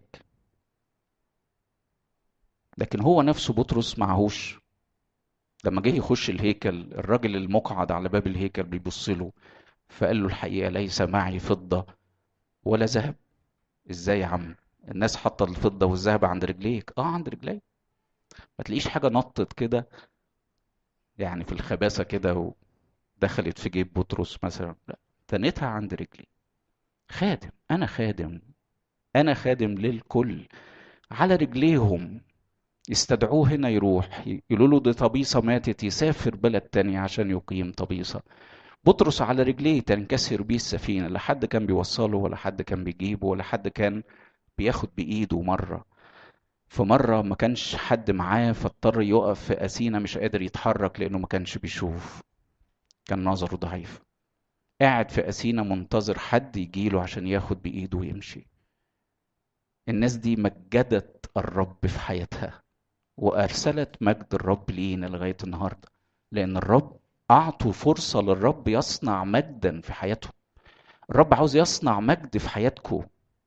S1: لكن هو نفسه بطرس معهوش لما جه يخش الهيكل الراجل المقعد على باب الهيكل بيبص له فقال له الحقيقه ليس معي فضه ولا ذهب ازاي يا عم الناس حاطه الفضه والذهب عند رجليك اه عند رجليك ما تلاقيش حاجه نطت كده يعني في الخباثه كده ودخلت في جيب بطرس مثلا لا تنتها عند رجلي خادم انا خادم انا خادم للكل على رجليهم يستدعوه هنا يروح يقولوا له دي طبيصة ماتت يسافر بلد تاني عشان يقيم طبيصة بطرس على رجليه تنكسر بيه السفينة لا حد كان بيوصله ولا حد كان بيجيبه ولا حد كان بياخد بإيده مرة في مرة ما كانش حد معاه فاضطر يقف في أسينا مش قادر يتحرك لأنه ما كانش بيشوف كان نظره ضعيف قاعد في أسينا منتظر حد يجيله عشان ياخد بإيده ويمشي الناس دي مجدت الرب في حياتها وأرسلت مجد الرب لينا لغاية النهاردة لأن الرب أعطوا فرصة للرب يصنع مجدا في حياتهم الرب عاوز يصنع مجد في حياتكم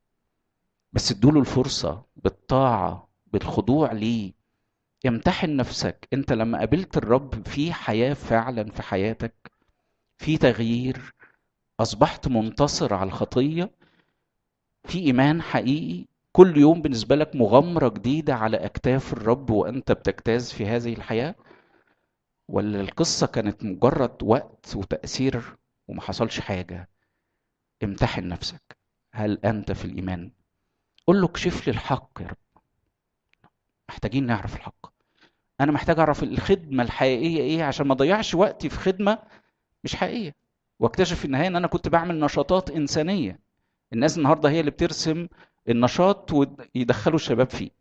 S1: بس ادوله الفرصة بالطاعة بالخضوع ليه امتحن نفسك انت لما قابلت الرب في حياة فعلا في حياتك في تغيير اصبحت منتصر على الخطية في ايمان حقيقي كل يوم بالنسبة لك مغامرة جديدة على اكتاف الرب وانت بتجتاز في هذه الحياة ولا القصة كانت مجرد وقت وتأثير وما حصلش حاجة امتحن نفسك هل انت في الايمان قول له اكشف لي الحق يا رب محتاجين نعرف الحق انا محتاج اعرف الخدمه الحقيقيه ايه عشان ما اضيعش وقتي في خدمه مش حقيقيه واكتشف في النهايه ان انا كنت بعمل نشاطات انسانيه الناس النهارده هي اللي بترسم النشاط ويدخلوا الشباب فيه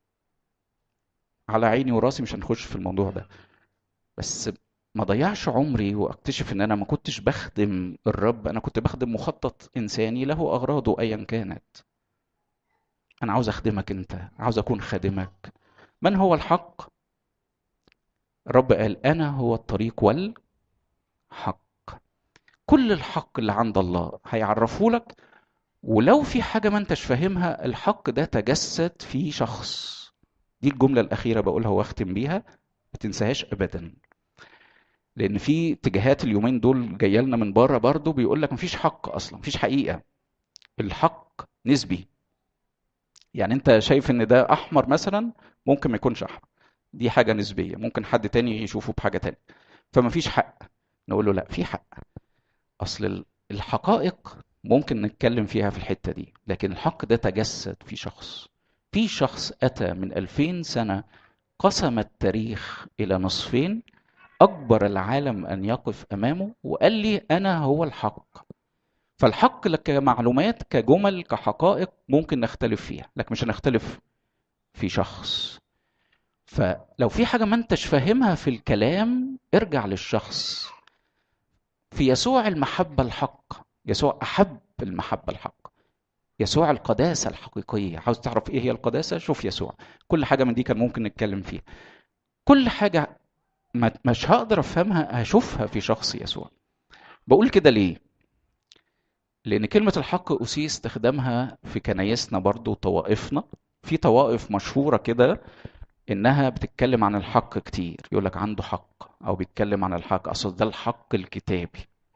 S1: على عيني وراسي مش هنخش في الموضوع ده بس ما ضيعش عمري واكتشف ان انا ما كنتش بخدم الرب انا كنت بخدم مخطط انساني له اغراضه ايا كانت انا عاوز اخدمك انت عاوز اكون خادمك من هو الحق الرب قال انا هو الطريق والحق كل الحق اللي عند الله هيعرفه لك ولو في حاجه ما انتش فاهمها الحق ده تجسد في شخص دي الجمله الاخيره بقولها واختم بيها ما تنساهاش ابدا لان في اتجاهات اليومين دول جايه لنا من بره برضه بيقول لك مفيش حق اصلا مفيش حقيقه الحق نسبي يعني انت شايف ان ده احمر مثلا ممكن ما يكونش احمر دي حاجه نسبيه ممكن حد تاني يشوفه بحاجه تانية فما فيش حق نقول له لا في حق اصل الحقائق ممكن نتكلم فيها في الحته دي لكن الحق ده تجسد في شخص في شخص اتى من 2000 سنه قسم التاريخ الى نصفين اجبر العالم ان يقف امامه وقال لي انا هو الحق فالحق كمعلومات كجمل كحقائق ممكن نختلف فيها لكن مش هنختلف في شخص فلو في حاجه ما انتش فاهمها في الكلام ارجع للشخص في يسوع المحبه الحق يسوع احب المحبه الحق يسوع القداسه الحقيقيه عاوز تعرف ايه هي القداسه شوف يسوع كل حاجه من دي كان ممكن نتكلم فيها كل حاجه ما مش هقدر افهمها هشوفها في شخص يسوع بقول كده ليه لان كلمه الحق اسيء استخدامها في كنايسنا برضو وطوائفنا في طوائف مشهوره كده انها بتتكلم عن الحق كتير يقول لك عنده حق او بيتكلم عن الحق اصل ده الحق الكتابي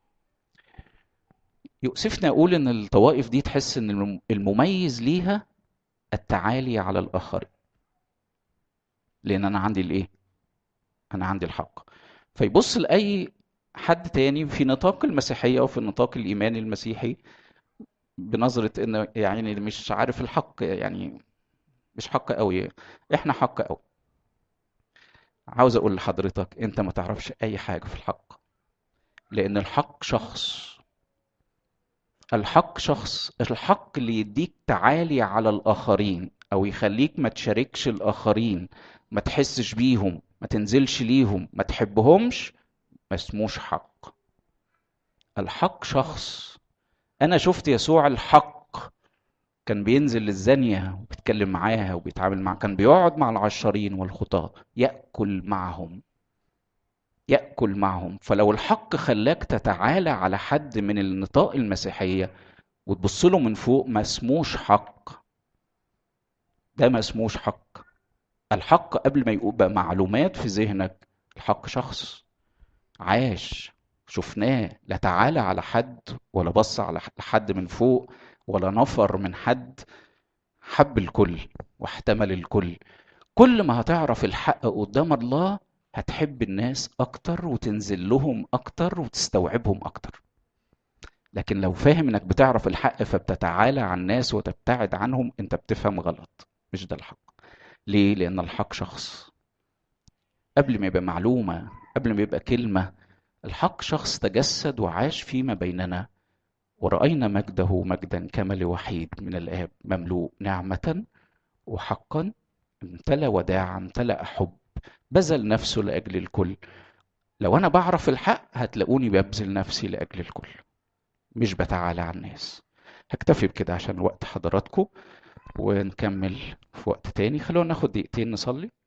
S1: يؤسفني اقول ان الطوائف دي تحس ان المميز ليها التعالي على الاخرين لان انا عندي الايه انا عندي الحق فيبص لاي حد تاني في نطاق المسيحيه او في نطاق الايمان المسيحي بنظره ان يعني مش عارف الحق يعني مش حق قوي احنا حق قوي عاوز اقول لحضرتك انت ما تعرفش اي حاجه في الحق لان الحق شخص الحق شخص الحق اللي يديك تعالي على الاخرين او يخليك ما تشاركش الاخرين ما تحسش بيهم ما تنزلش ليهم ما تحبهمش ما اسموش حق الحق شخص انا شفت يسوع الحق كان بينزل للزانية وبيتكلم معاها وبيتعامل معاها كان بيقعد مع العشارين والخطاة يأكل معهم يأكل معهم فلو الحق خلاك تتعالى على حد من النطاق المسيحية وتبص له من فوق ما اسموش حق ده ما اسموش حق الحق قبل ما يبقى معلومات في ذهنك الحق شخص عاش شفناه لا تعالى على حد ولا بص على حد من فوق ولا نفر من حد حب الكل واحتمل الكل كل ما هتعرف الحق قدام الله هتحب الناس اكتر وتنزل لهم اكتر وتستوعبهم اكتر لكن لو فاهم انك بتعرف الحق فبتتعالى عن الناس وتبتعد عنهم انت بتفهم غلط مش ده الحق ليه لان الحق شخص قبل ما يبقى معلومه قبل ما يبقى كلمه الحق شخص تجسد وعاش فيما بيننا ورأينا مجده مجدا كما لوحيد من الآب مملوء نعمة وحقا امتلأ وداعا امتلأ حب بذل نفسه لأجل الكل لو أنا بعرف الحق هتلاقوني ببذل نفسي لأجل الكل مش بتعالى على الناس هكتفي بكده عشان وقت حضراتكم ونكمل في وقت تاني خلونا ناخد دقيقتين نصلي